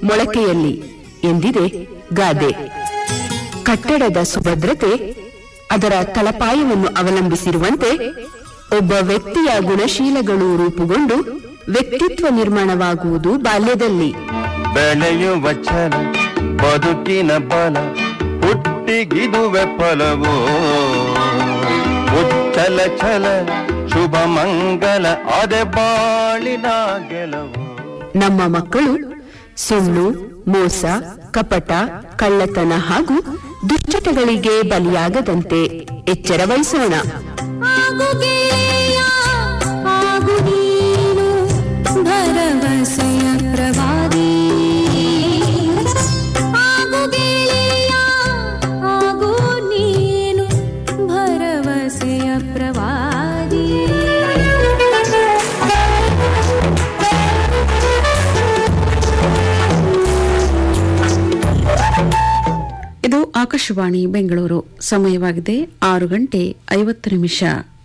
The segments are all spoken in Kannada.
ಮೊಳಕೆಯಲ್ಲಿ ಎಂದಿದೆ ಗಾದೆ ಕಟ್ಟಡದ ಸುಭದ್ರತೆ ಅದರ ತಳಪಾಯವನ್ನು ಅವಲಂಬಿಸಿರುವಂತೆ ಒಬ್ಬ ವ್ಯಕ್ತಿಯ ಗುಣಶೀಲಗಳು ರೂಪುಗೊಂಡು ವ್ಯಕ್ತಿತ್ವ ನಿರ್ಮಾಣವಾಗುವುದು ಬಾಲ್ಯದಲ್ಲಿ ಬೆಳೆಯುವ ಛಲ ಬದುಕಿನ ಬಲ ಹುಟ್ಟಿಗಿದುವೆ ಫಲವೋ ಉಚ್ಚಲ ಛಲ ಶುಭ ಮಂಗಲ ಅದೆ ಬಾಳಿನ ಗೆಲವು ನಮ್ಮ ಮಕ್ಕಳು ಸುಳ್ಳು ಮೋಸ ಕಪಟ ಕಳ್ಳತನ ಹಾಗೂ ದುಶ್ಚಟಗಳಿಗೆ ಬಲಿಯಾಗದಂತೆ ಎಚ್ಚರ ವಹಿಸೋಣ ಆಗು ಗೆಳೆಯ, ಆಗು ನೀನು ಭರವಸೆಯ ಪ್ರವಾದಿ ಆಗು ಗೆಳೆಯ, ಆಗು ನೀನು ಭರವಸೆಯ ಪ್ರವಾದಿ ಇದು ಆಕಾಶವಾಣಿ ಬೆಂಗಳೂರು ಸಮಯವಾಗಿದೆ ಆರು ಗಂಟೆ ಐವತ್ತು ನಿಮಿಷ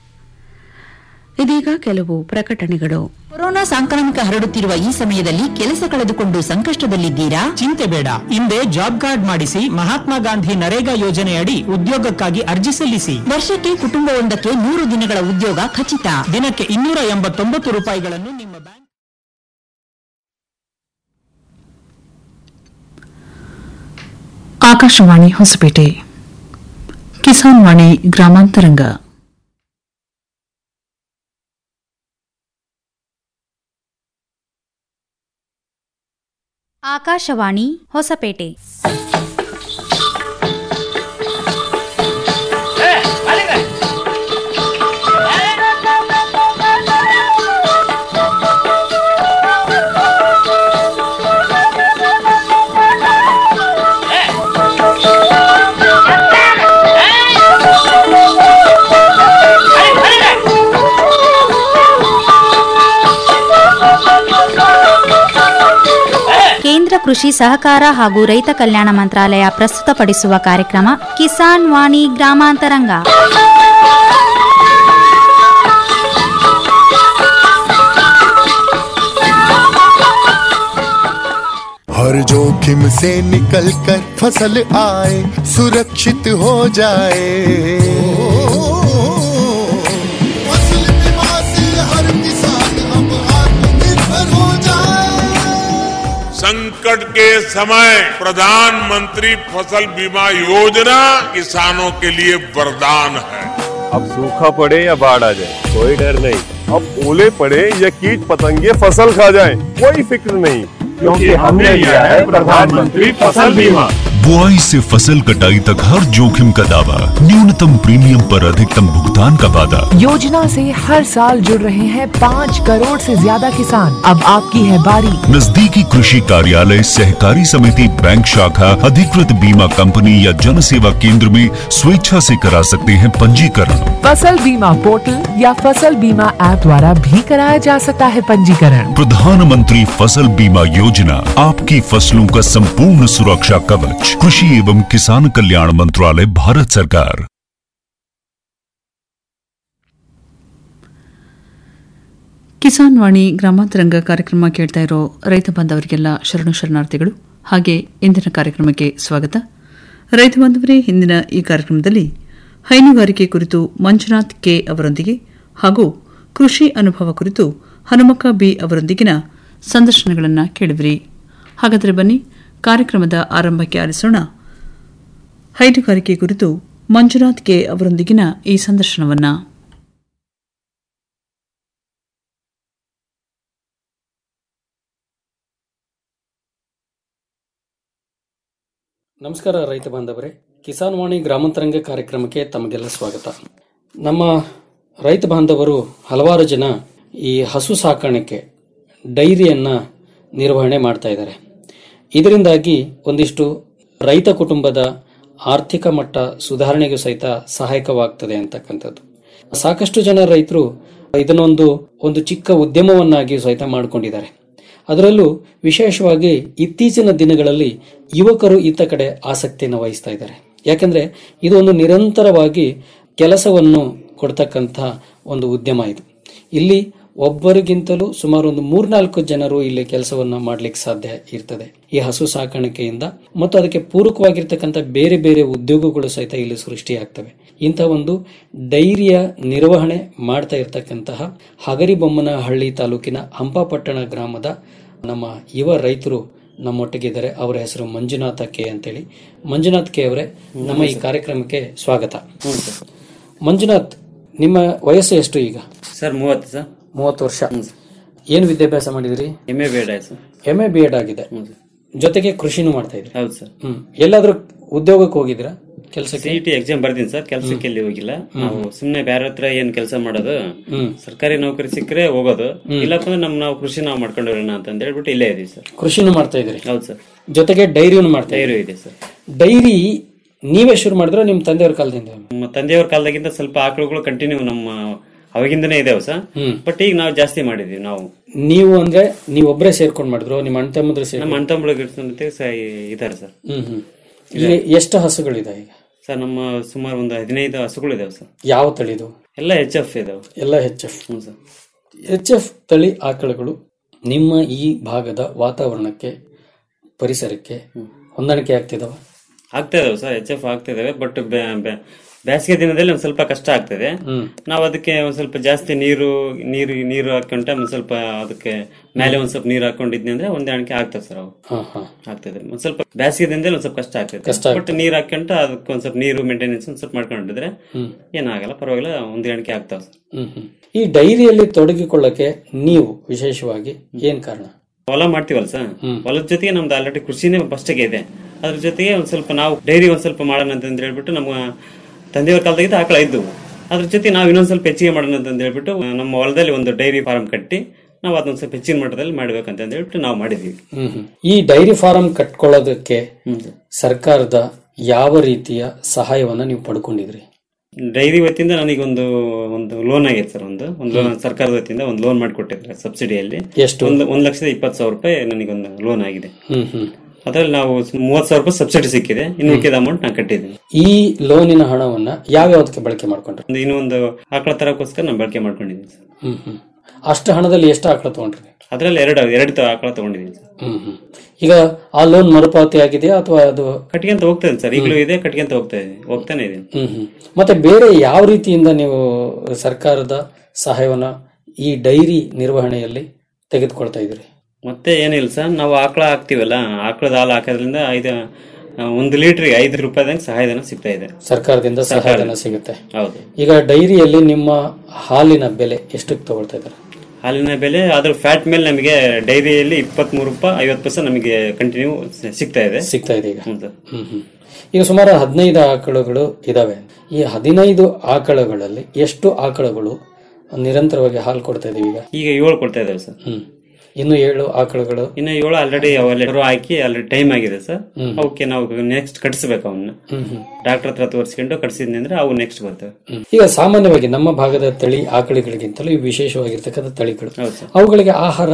ಇದೀಗ ಕೆಲವು ಪ್ರಕಟಣೆಗಳು ಕೊರೋನಾ ಸಾಂಕ್ರಾಮಿಕ ಹರಡುತ್ತಿರುವ ಈ ಸಮಯದಲ್ಲಿ ಕೆಲಸ ಕಳೆದುಕೊಂಡು ಸಂಕಷ್ಟದಲ್ಲಿದ್ದೀರಾ ಚಿಂತೆ ಬೇಡ ಹಿಂದೆ ಜಾಬ್ ಕಾರ್ಡ್ ಮಾಡಿಸಿ ಮಹಾತ್ಮ ಗಾಂಧಿ ನರೇಗಾ ಯೋಜನೆಯಡಿ ಉದ್ಯೋಗಕ್ಕಾಗಿ ಅರ್ಜಿ ಸಲ್ಲಿಸಿ ವರ್ಷಕ್ಕೆ ಕುಟುಂಬವೊಂದಕ್ಕೆ ನೂರು ದಿನಗಳ ಉದ್ಯೋಗ ಖಚಿತ ದಿನಕ್ಕೆ ಇನ್ನೂರ ಎಂಬತ್ತೊಂಬತ್ತು ರೂಪಾಯಿಗಳನ್ನು ನಿಮ್ಮ ಬ್ಯಾಂಕ್ ಆಕಾಶವಾಣಿ ಹೊಸಪೇಟೆ ಕಿಸಾನ್ ವಾಣಿ ಗ್ರಾಮಾಂತರಂಗ ಆಕಾಶವಾಣಿ ಹೊಸಪೇಟೆ ಕೇಂದ್ರ ಕೃಷಿ ಸಹಕಾರ ಹಾಗೂ ರೈತ ಕಲ್ಯಾಣ ಮಂತ್ರಾಲಯ ಪ್ರಸ್ತುತಪಡಿಸುವ ಕಾರ್ಯಕ್ರಮ ಕಿಸಾನ್ ವಾಣಿ ಗ್ರಾಮಾಂತರಂಗ हर जोखिम से निकल कर फसल आए सुरक्षित हो जाए फसल बीमा से हर किसान अब आत्मनिर्भर हो जाए संकट के समय प्रधानमंत्री फसल बीमा योजना किसानों के लिए वरदान है अब सूखा पड़े या बाढ़ आ जाए कोई डर नहीं अब ओले पड़े या कीट पतंगे फसल खा जाए कोई फिक्र नहीं क्योंकि हमने लिया है प्रधानमंत्री फसल बीमा बुआई से फसल कटाई तक हर जोखिम का दावा न्यूनतम प्रीमियम पर अधिकतम भुगतान का वादा योजना से हर साल जुड़ रहे हैं पाँच करोड़ से ज्यादा किसान अब आपकी है बारी नजदीकी कृषि कार्यालय सहकारी समिति बैंक शाखा अधिकृत बीमा कंपनी या जन सेवा केंद्र में स्वेच्छा से करा सकते हैं पंजीकरण फसल बीमा पोर्टल या फसल बीमा ऐप द्वारा भी कराया जा सकता है पंजीकरण प्रधानमंत्री फसल बीमा योजना आपकी फसलों का संपूर्ण सुरक्षा कवच कृषि एवं किसान कल्याण मंत्रालय भारत सरकार ಕಿಸಾನ್ ವಾಣಿ ಗ್ರಾಮಾಂತರಂಗ ಕಾರ್ಯಕ್ರಮ ಕೇಳ್ತಾ ಇರೋ ರೈತ ಬಾಂಧವರಿಗೆಲ್ಲ ಶರಣು ಶರಣಾರ್ಥಿಗಳು ಹಾಗೆ ಇಂದಿನ ಕಾರ್ಯಕ್ರಮಕ್ಕೆ ಸ್ವಾಗತ ರೈತ ಬಾಂಧವರೇ ಹಿಂದಿನ ಈ ಕಾರ್ಯಕ್ರಮದಲ್ಲಿ ಹೈನುಗಾರಿಕೆ ಕುರಿತು ಮಂಜುನಾಥ್ ಕೆ ಅವರೊಂದಿಗೆ ಹಾಗೂ ಕೃಷಿ ಅನುಭವ ಕುರಿತು ಹನುಮಕ್ಕ ಬಿ ಅವರೊಂದಿಗಿನ ಸಂದರ್ಶನಗಳನ್ನು ಕೇಳಿದ್ರಿ ಹಾಗಾದರೆ ಬನ್ನಿ ಕಾರ್ಯಕ್ರಮದ ಆರಂಭಕ್ಕೆ ಆಲಿಸೋಣ ಹೈನುಗಾರಿಕೆ ಕುರಿತು ಮಂಜುನಾಥ್ ಕೆ ಅವರೊಂದಿಗಿನ ಈ ಸಂದರ್ಶನವನ್ನು ನಮಸ್ಕಾರ ರೈತ ಬಾಂಧವರೇ ಕಿಸಾನ್ ವಾಣಿ ಗ್ರಾಮಾಂತರಂಗ ಕಾರ್ಯಕ್ರಮಕ್ಕೆ ತಮಗೆಲ್ಲ ಸ್ವಾಗತ ನಮ್ಮ ರೈತ ಬಾಂಧವರು ಹಲವಾರು ಜನ ಈ ಹಸು ಸಾಕಾಣಿಕೆ ಡೈರಿಯನ್ನ ನಿರ್ವಹಣೆ ಮಾಡ್ತಾ ಇದ್ದಾರೆ ಇದರಿಂದಾಗಿ ಒಂದಿಷ್ಟು ರೈತ ಕುಟುಂಬದ ಆರ್ಥಿಕ ಮಟ್ಟ ಸುಧಾರಣೆಗೂ ಸಹಿತ ಸಹಾಯಕವಾಗ್ತದೆ ಅಂತಕ್ಕಂಥದ್ದು ಸಾಕಷ್ಟು ಜನ ರೈತರು ಇದನ್ನೊಂದು ಒಂದು ಚಿಕ್ಕ ಉದ್ಯಮವನ್ನಾಗಿ ಸಹಿತ ಮಾಡಿಕೊಂಡಿದ್ದಾರೆ ಅದರಲ್ಲೂ ವಿಶೇಷವಾಗಿ ಇತ್ತೀಚಿನ ದಿನಗಳಲ್ಲಿ ಯುವಕರು ಈತ ಕಡೆ ಆಸಕ್ತಿಯನ್ನು ವಹಿಸ್ತಾ ಇದ್ದಾರೆ ಯಾಕಂದ್ರೆ ಇದು ಒಂದು ನಿರಂತರವಾಗಿ ಕೆಲಸವನ್ನು ಕೊಡ್ತಕ್ಕಂಥ ಒಂದು ಉದ್ಯಮ ಇದು ಇಲ್ಲಿ ಒಬ್ಬರಿಗಿಂತಲೂ ಸುಮಾರು ಒಂದು ಮೂರ್ನಾಲ್ಕು ಜನರು ಇಲ್ಲಿ ಕೆಲಸವನ್ನ ಮಾಡ್ಲಿಕ್ಕೆ ಸಾಧ್ಯ ಇರ್ತದೆ ಈ ಹಸು ಸಾಕಾಣಿಕೆಯಿಂದ ಮತ್ತು ಅದಕ್ಕೆ ಪೂರಕವಾಗಿರ್ತಕ್ಕಂಥ ಬೇರೆ ಬೇರೆ ಉದ್ಯೋಗಗಳು ಸಹಿತ ಇಲ್ಲಿ ಸೃಷ್ಟಿಯಾಗ್ತವೆ ಇಂಥ ಒಂದು ಡೈರಿಯ ನಿರ್ವಹಣೆ ಮಾಡ್ತಾ ಇರ್ತಕ್ಕಂತಹ ಹಗರಿಬೊಮ್ಮನಹಳ್ಳಿ ತಾಲೂಕಿನ ಹಂಪಾಪಟ್ಟಣ ಗ್ರಾಮದ ನಮ್ಮ ಯುವ ರೈತರು ನಮ್ಮೊಟ್ಟಿಗಿದ್ದಾರೆ ಅವರ ಹೆಸರು ಮಂಜುನಾಥ ಕೆ ಅಂತೇಳಿ ಮಂಜುನಾಥ್ ಕೆ ಅವರೇ ನಮ್ಮ ಈ ಕಾರ್ಯಕ್ರಮಕ್ಕೆ ಸ್ವಾಗತ ಮಂಜುನಾಥ್ ನಿಮ್ಮ ವಯಸ್ಸು ಎಷ್ಟು ಈಗ ಸರ್ ಮೂವತ್ತು ಸರ್ ಮೂವತ್ತು ವರ್ಷ ಏನು ವಿದ್ಯಾಭ್ಯಾಸ ಮಾಡಿದ್ರಿ ಎಮ್ ಎ ಬೇಡ sir M A B Ed ಆಗಿದೆ ಜೊತೆಗೆ ಕೃಷಿನೂ ಮಾಡ್ತಾ ಇದ್ರಿ ಹೌದು ಸರ್ ಹ್ಮ್ ಎಲ್ಲಾದ್ರೂ ಉದ್ಯೋಗಕ್ಕೆ ಹೋಗಿದ್ರಾ ಕೆಲಸಕ್ಕೆ ಸಿ ಟಿ ಎಕ್ಸಾಮ್ ಬರ್ತೀನಿ ಸರ್ ಕೆಲಸಕ್ಕೆ ಎಲ್ಲಿ ಹೋಗಿಲ್ಲ ನಾವು ಸುಮ್ನೆ ಬೇರೆ ಹತ್ರ ಏನ್ ಕೆಲಸ ಮಾಡೋದು ಸರ್ಕಾರಿ ನೌಕರಿ ಸಿಕ್ಕರೆ ಹೋಗೋದು ಇಲ್ಲಪ್ಪ ಅಂದ್ರೆ ನಮ್ ನಾವು ಕೃಷಿ ನಾವು ಮಾಡ್ಕೊಂಡಿರೋಣ ಅಂತ ಹೇಳ್ಬಿಟ್ಟು ಇಲ್ಲೇ ಇದೀವಿ ಸರ್ ಕೃಷಿನೂ ಮಾಡ್ತಾ ಇದ್ರಿ ಹೌದು ಸರ್ ಜೊತೆಗೆ ಡೈರಿನೂ ಮಾಡ್ತಾ ಡೈರಿ ಇದ್ರಿ ಇದೆ ಸರ್ ಡೈರಿ ನೀವೇ ಶುರು ಮಾಡಿದ್ರ ನಿಮ್ ತಂದೆಯವ್ರ ಕಾಲದಿಂದ ನಮ್ಮ ತಂದೆಯವ್ರ ಕಾಲದಾಗಿಂತ ಸ್ವಲ್ಪ ಆಕಳುಗಳು ಕಂಟಿನ್ಯೂ ನಮ್ಮ ಅವಾಗಿಂದನೇ ಇದಾವೆ ಸರ್ ಹ್ಮ್. ಬಟ್ ಈಗ ನಾವು ಜಾಸ್ತಿ ಮಾಡಿದೀವಿ ನಾವು ನೀವು ಅಂದ್ರೆ ನೀವು ಒಬ್ಬರೇ ಸೇರ್ಕೊಂಡ್ ಮಾಡಿದ್ರು ನಿಮ್ಮ ಅಣ್ಣ ತಮ್ಮದ್ರು ಸೇರಿ ನಮ್ಮ ಅಣ್ತಂಬಳಿಗೆ ಇದ್ದಾರೆ ಸರ್ ಹ್ಮ್ ಹ್ಮ್ ಈಗ ಎಷ್ಟು ಹಸುಗಳಿದೆ ಈಗ ಸರ್ ನಮ್ಮ ಸುಮಾರು ಒಂದು ಹದಿನೈದು ಹಸುಗಳು ಇದಾವೆ ಸರ್ ಯಾವ ತಳಿದು ಎಲ್ಲ ಎಚ್ ಎಫ್ ಇದಾವೆ ಎಲ್ಲ ಎಚ್ ಎಫ್ ಹ್ಞೂ ಸರ್ ಎಚ್ ಎಫ್ ತಳಿ ಆಕಳುಗಳು ನಿಮ್ಮ ಈ ಭಾಗದ ವಾತಾವರಣಕ್ಕೆ ಪರಿಸರಕ್ಕೆ ಹೊಂದಾಣಿಕೆ ಆಗ್ತಿದಾವ ಆಗ್ತಾ ಇದಾವೆ ಸರ್ ಎಚ್ ಎಫ್ ಆಗ್ತಾ ಇದಾವೆ ಬಟ್ ಬೇಸಿಗೆ ದಿನದಲ್ಲಿ ಒಂದ್ ಸ್ವಲ್ಪ ಕಷ್ಟ ಆಗ್ತದೆ ನಾವು ಅದಕ್ಕೆ ಒಂದ್ ಸ್ವಲ್ಪ ಜಾಸ್ತಿ ನೀರು ನೀರು ನೀರು ಹಾಕೊಂಡ ಒಂದ್ ಸ್ವಲ್ಪ ಅದಕ್ಕೆ ಮೇಲೆ ಒಂದ್ ಸ್ವಲ್ಪ ನೀರು ಹಾಕೊಂಡಿದ್ನಿ ಅಂದ್ರೆ ಹೊಂದಾಣಿಕೆ ಆಗ್ತದೆ ಸರ್ ಅವು ಹಾ ಹಾ ಆಗ್ತದೆ ಒಂದ್ ಸ್ವಲ್ಪ ಬೇಸಿಗೆ ದಿನದಲ್ಲಿ ಒಂದ್ ಸ್ವಲ್ಪ ಕಷ್ಟ ಆಗ್ತದೆ ಕಷ್ಟ ಬಟ್ ನೀರ್ ಹಾಕೊಂಡ ಅದಕ್ಕೆ ಒಂದ್ ಸ್ವಲ್ಪ ನೀರು ಮೇಂಟೆನೆನ್ಸ್ ಒಂದ್ ಸ್ವಲ್ಪ ಮಾಡ್ಕೊಂಡಿದ್ರೆ ಹ್ಮ್. ಏನಾಗಲ್ಲ ಪರವಾಗಿಲ್ಲ ಹೊಂದಾಣಿಕೆ ಆಗ್ತಾವ ಸರ್ ಹ್ಮ್ ಹ್ಮ್ ಈ ಡೈರಿಯಲ್ಲಿ ತೊಡಗಿಕೊಳ್ಳಕ್ಕೆ ನೀವು ವಿಶೇಷವಾಗಿ ಏನ್ ಕಾರಣ ಹೊಲ ಮಾಡ್ತೀವಲ್ಲ ಸರ್ ಹೊಲದ ಜೊತೆಗೆ ನಮ್ದು ಆಲ್ರೆಡಿ ಕೃಷಿನೇ ಫಸ್ಟಿಗೆ ಇದೆ ಅದ್ರ ಜೊತೆಗೆ ಒಂದ್ ಸ್ವಲ್ಪ ನಾವು ಡೈರಿ ಒಂದ್ ಸ್ವಲ್ಪ ಮಾಡೋಣ ಅಂತ ಹೇಳ್ಬಿಟ್ಟು ನಮ್ಮ ತಂದೆಯವ್ರ ಕಾಲದಾಗಿದ್ದ ಆಕಳ ಇದ್ದವು ಅದ್ರ ಜೊತೆ ನಾವು ಇನ್ನೊಂದ್ ಸ್ವಲ್ಪ ಹೆಚ್ಚಿಗೆ ಮಾಡೋಣ ಅಂತ ಹೇಳ್ಬಿಟ್ಟು ನಮ್ಮ ಹೊಲದಲ್ಲಿ ಒಂದು ಡೈರಿ ಫಾರ್ಮ್ ಕಟ್ಟಿ ನಾವು ಅದೊಂದ್ ಸ್ವಲ್ಪ ಹೆಚ್ಚಿನ ಮಟ್ಟದಲ್ಲಿ ಮಾಡ್ಬೇಕಂತ ಹೇಳ್ಬಿಟ್ಟು ನಾವು ಮಾಡಿದ್ವಿ ಹ್ಮ್ ಹ್ಮ್. ಈ ಡೈರಿ ಫಾರಂ ಕಟ್ಕೊಳ್ಳೋದಕ್ಕೆ ಸರ್ಕಾರದ ಯಾವ ರೀತಿಯ ಸಹಾಯವನ್ನ ನೀವು ಪಡ್ಕೊಂಡಿದ್ರಿ ಡೈರಿ ವತಿಯಿಂದ ನನಗೊಂದು ಒಂದು ಲೋನ್ ಆಗೈತೆ ಸರ್ ಒಂದು ಒಂದು ಲೋನ್ ಸರ್ಕಾರದ ವತಿಯಿಂದ ಒಂದು ಲೋನ್ ಮಾಡಿಕೊಟ್ಟಿದ್ದಾರೆ ಸಬ್ಸಿಡಿಯಲ್ಲಿ ಎಷ್ಟು? ಒಂದು ಒಂದ್ ಲಕ್ಷದ ಇಪ್ಪತ್ತು ಸಾವಿರ ರೂಪಾಯಿ ನನಗೊಂದು ಲೋನ್ ಆಗಿದೆ ಹ್ಮ್ ಹ್ಮ್ ಅದ್ರಲ್ಲಿ ನಾವು ಮೂವತ್ತು ಸಾವಿರ ರೂಪಾಯಿ ಸಬ್ಸಿಡಿ ಸಿಕ್ಕಿದೆ ಇನ್ನು ಮಿಕ್ಕಿದ ಅಮೌಂಟ್ ನಾನು ಕಟ್ಟಿದ್ದೀನಿ ಈ ಲೋನಿನ ಹಣವನ್ನ ಯಾವ್ಯಾವ್ದಕ್ಕೆ ಬಳಕೆ ಮಾಡ್ಕೊಂಡ್ರಿ ಒಂದು ಇನ್ನೂ ಒಂದು ಆಕಳ ತರಕ್ಕೋಸ್ಕರ ನಾನು ಬಳಕೆ ಮಾಡ್ಕೊಂಡಿದ್ದೀನಿ ಸರ್ ಹ್ಮ್ ಹ್ಮ್ ಅಷ್ಟು ಹಣದಲ್ಲಿ ಎಷ್ಟು ಆಕಳ ತಗೊಂಡ್ರಿ ಅದ್ರಲ್ಲಿ ಎರಡು ಎರಡು ತ- ಆಕಳ ತಗೊಂಡಿದ್ದೀನಿ ಸರ್ ಹ್ಮ್ ಹ್ಮ್ ಈಗ ಆ ಲೋನ್ ಮರುಪಾವತಿ ಆಗಿದೆಯಾ ಅಥವಾ ಅದು ಕಟ್ಕೊಂತ ಹೋಗ್ತಾ ಇದೆ ಸರ್ ಈಗಲೂ ಇದೆ ಕಟ್ಕೊಂತ ಹೋಗ್ತಾ ಇದೆ ಹೋಗ್ತಾನೆ ಇದೆ ಹ್ಮ್ ಹ್ಮ್ ಮತ್ತೆ ಬೇರೆ ಯಾವ ರೀತಿಯಿಂದ ನೀವು ಸರ್ಕಾರದ ಸಹಾಯವನ್ನ ಈ ಡೈರಿ ನಿರ್ವಹಣೆಯಲ್ಲಿ ತೆಗೆದುಕೊಳ್ತಾ ಇದ್ರಿ ಮತ್ತೆ ಏನಿಲ್ಲ ಸರ್ ನಾವು ಆಕಳ ಹಾಕ್ತಿವಲ್ಲ ಆಕಳದ ಹಾಲು ಹಾಕೋದ್ರಿಂದ ಐದು ಆ, ಒಂದು ಲೀಟರ್ಗೆ ಐದು ರೂಪಾಯಿದಂಗೆ ಸಹಾಯಧನ ಸಿಗ್ತಾ ಇದೆ ಸರ್ಕಾರದಿಂದ ಸರ್ಕಾರ. ಸಹಾಯಧನ ಸಿಗುತ್ತೆ ಹೌದು ಈಗ ಡೈರಿಯಲ್ಲಿ ನಿಮ್ಮ ಹಾಲಿನ ಬೆಲೆ ಎಷ್ಟಕ್ಕೆ ತಗೊಳ್ತಾ ಇದ್ದಾರೆ ಹಾಲಿನ ಬೆಲೆ ಅದ್ರ ಫ್ಯಾಟ್ ಮೇಲೆ ನಮಗೆ ಡೈರಿಯಲ್ಲಿ ಇಪ್ಪತ್ತ್ ಮೂರು ರೂಪಾಯಿ ಐವತ್ತು ಪೈಸೆ ನಮಗೆ ಕಂಟಿನ್ಯೂ ಸಿಗ್ತಾ ಇದೆ ಸಿಗ್ತಾ ಇದೆ ಈಗ ಹ್ಞೂ ಸರ್ ಹ್ಮ್ ಹ್ಮ್ ಈಗ ಸುಮಾರು ಹದಿನೈದು ಆಕಳುಗಳು ಇದಾವೆ ಈ ಹದಿನೈದು ಆಕಳುಗಳಲ್ಲಿ ಎಷ್ಟು ಆಕಳುಗಳು ನಿರಂತರವಾಗಿ ಹಾಲು ಕೊಡ್ತಾ ಇದೀವಿ ಈಗ ಈಗ ಏಳು ಕೊಡ್ತಾ ಇದಾವೆ ಸರ್ ಹ್ಮ್ ಇನ್ನು ಏಳು ಆಕಳುಗಳು ಇನ್ನು ಏಳು ಆಲ್ರೆಡಿ ಅವೆಲ್ಲ ಹಾಕಿ ಆಲ್ರೆಡಿ ಟೈಮ್ ಆಗಿದೆ ಸರ್ ಹ್ಮ್. ಅವಕ್ಕೆ ನಾವು ನೆಕ್ಸ್ಟ್ ಕಟ್ಸ್ಬೇಕು ಅವನ್ನ ಹ್ಮ್ ಹ್ಮ್ ಡಾಕ್ಟರ್ ಹತ್ರ ತೋರಿಸ್ಕೊಂಡು ಕಟ್ಸಿದ್ನಿ ಅಂದ್ರೆ ಅವು ನೆಕ್ಸ್ಟ್ ಬರ್ತವೆ ಹ್ಮ್. ಈಗ ಸಾಮಾನ್ಯವಾಗಿ ನಮ್ಮ ಭಾಗದ ತಳಿ ಆಕಳುಗಳಿಗಿಂತಲೂ ಇವು ವಿಶೇಷವಾಗಿರ್ತಕ್ಕಂಥ ತಳಿಗಳು ಹೌದು ಸರ್ ಅವುಗಳಿಗೆ ಆಹಾರ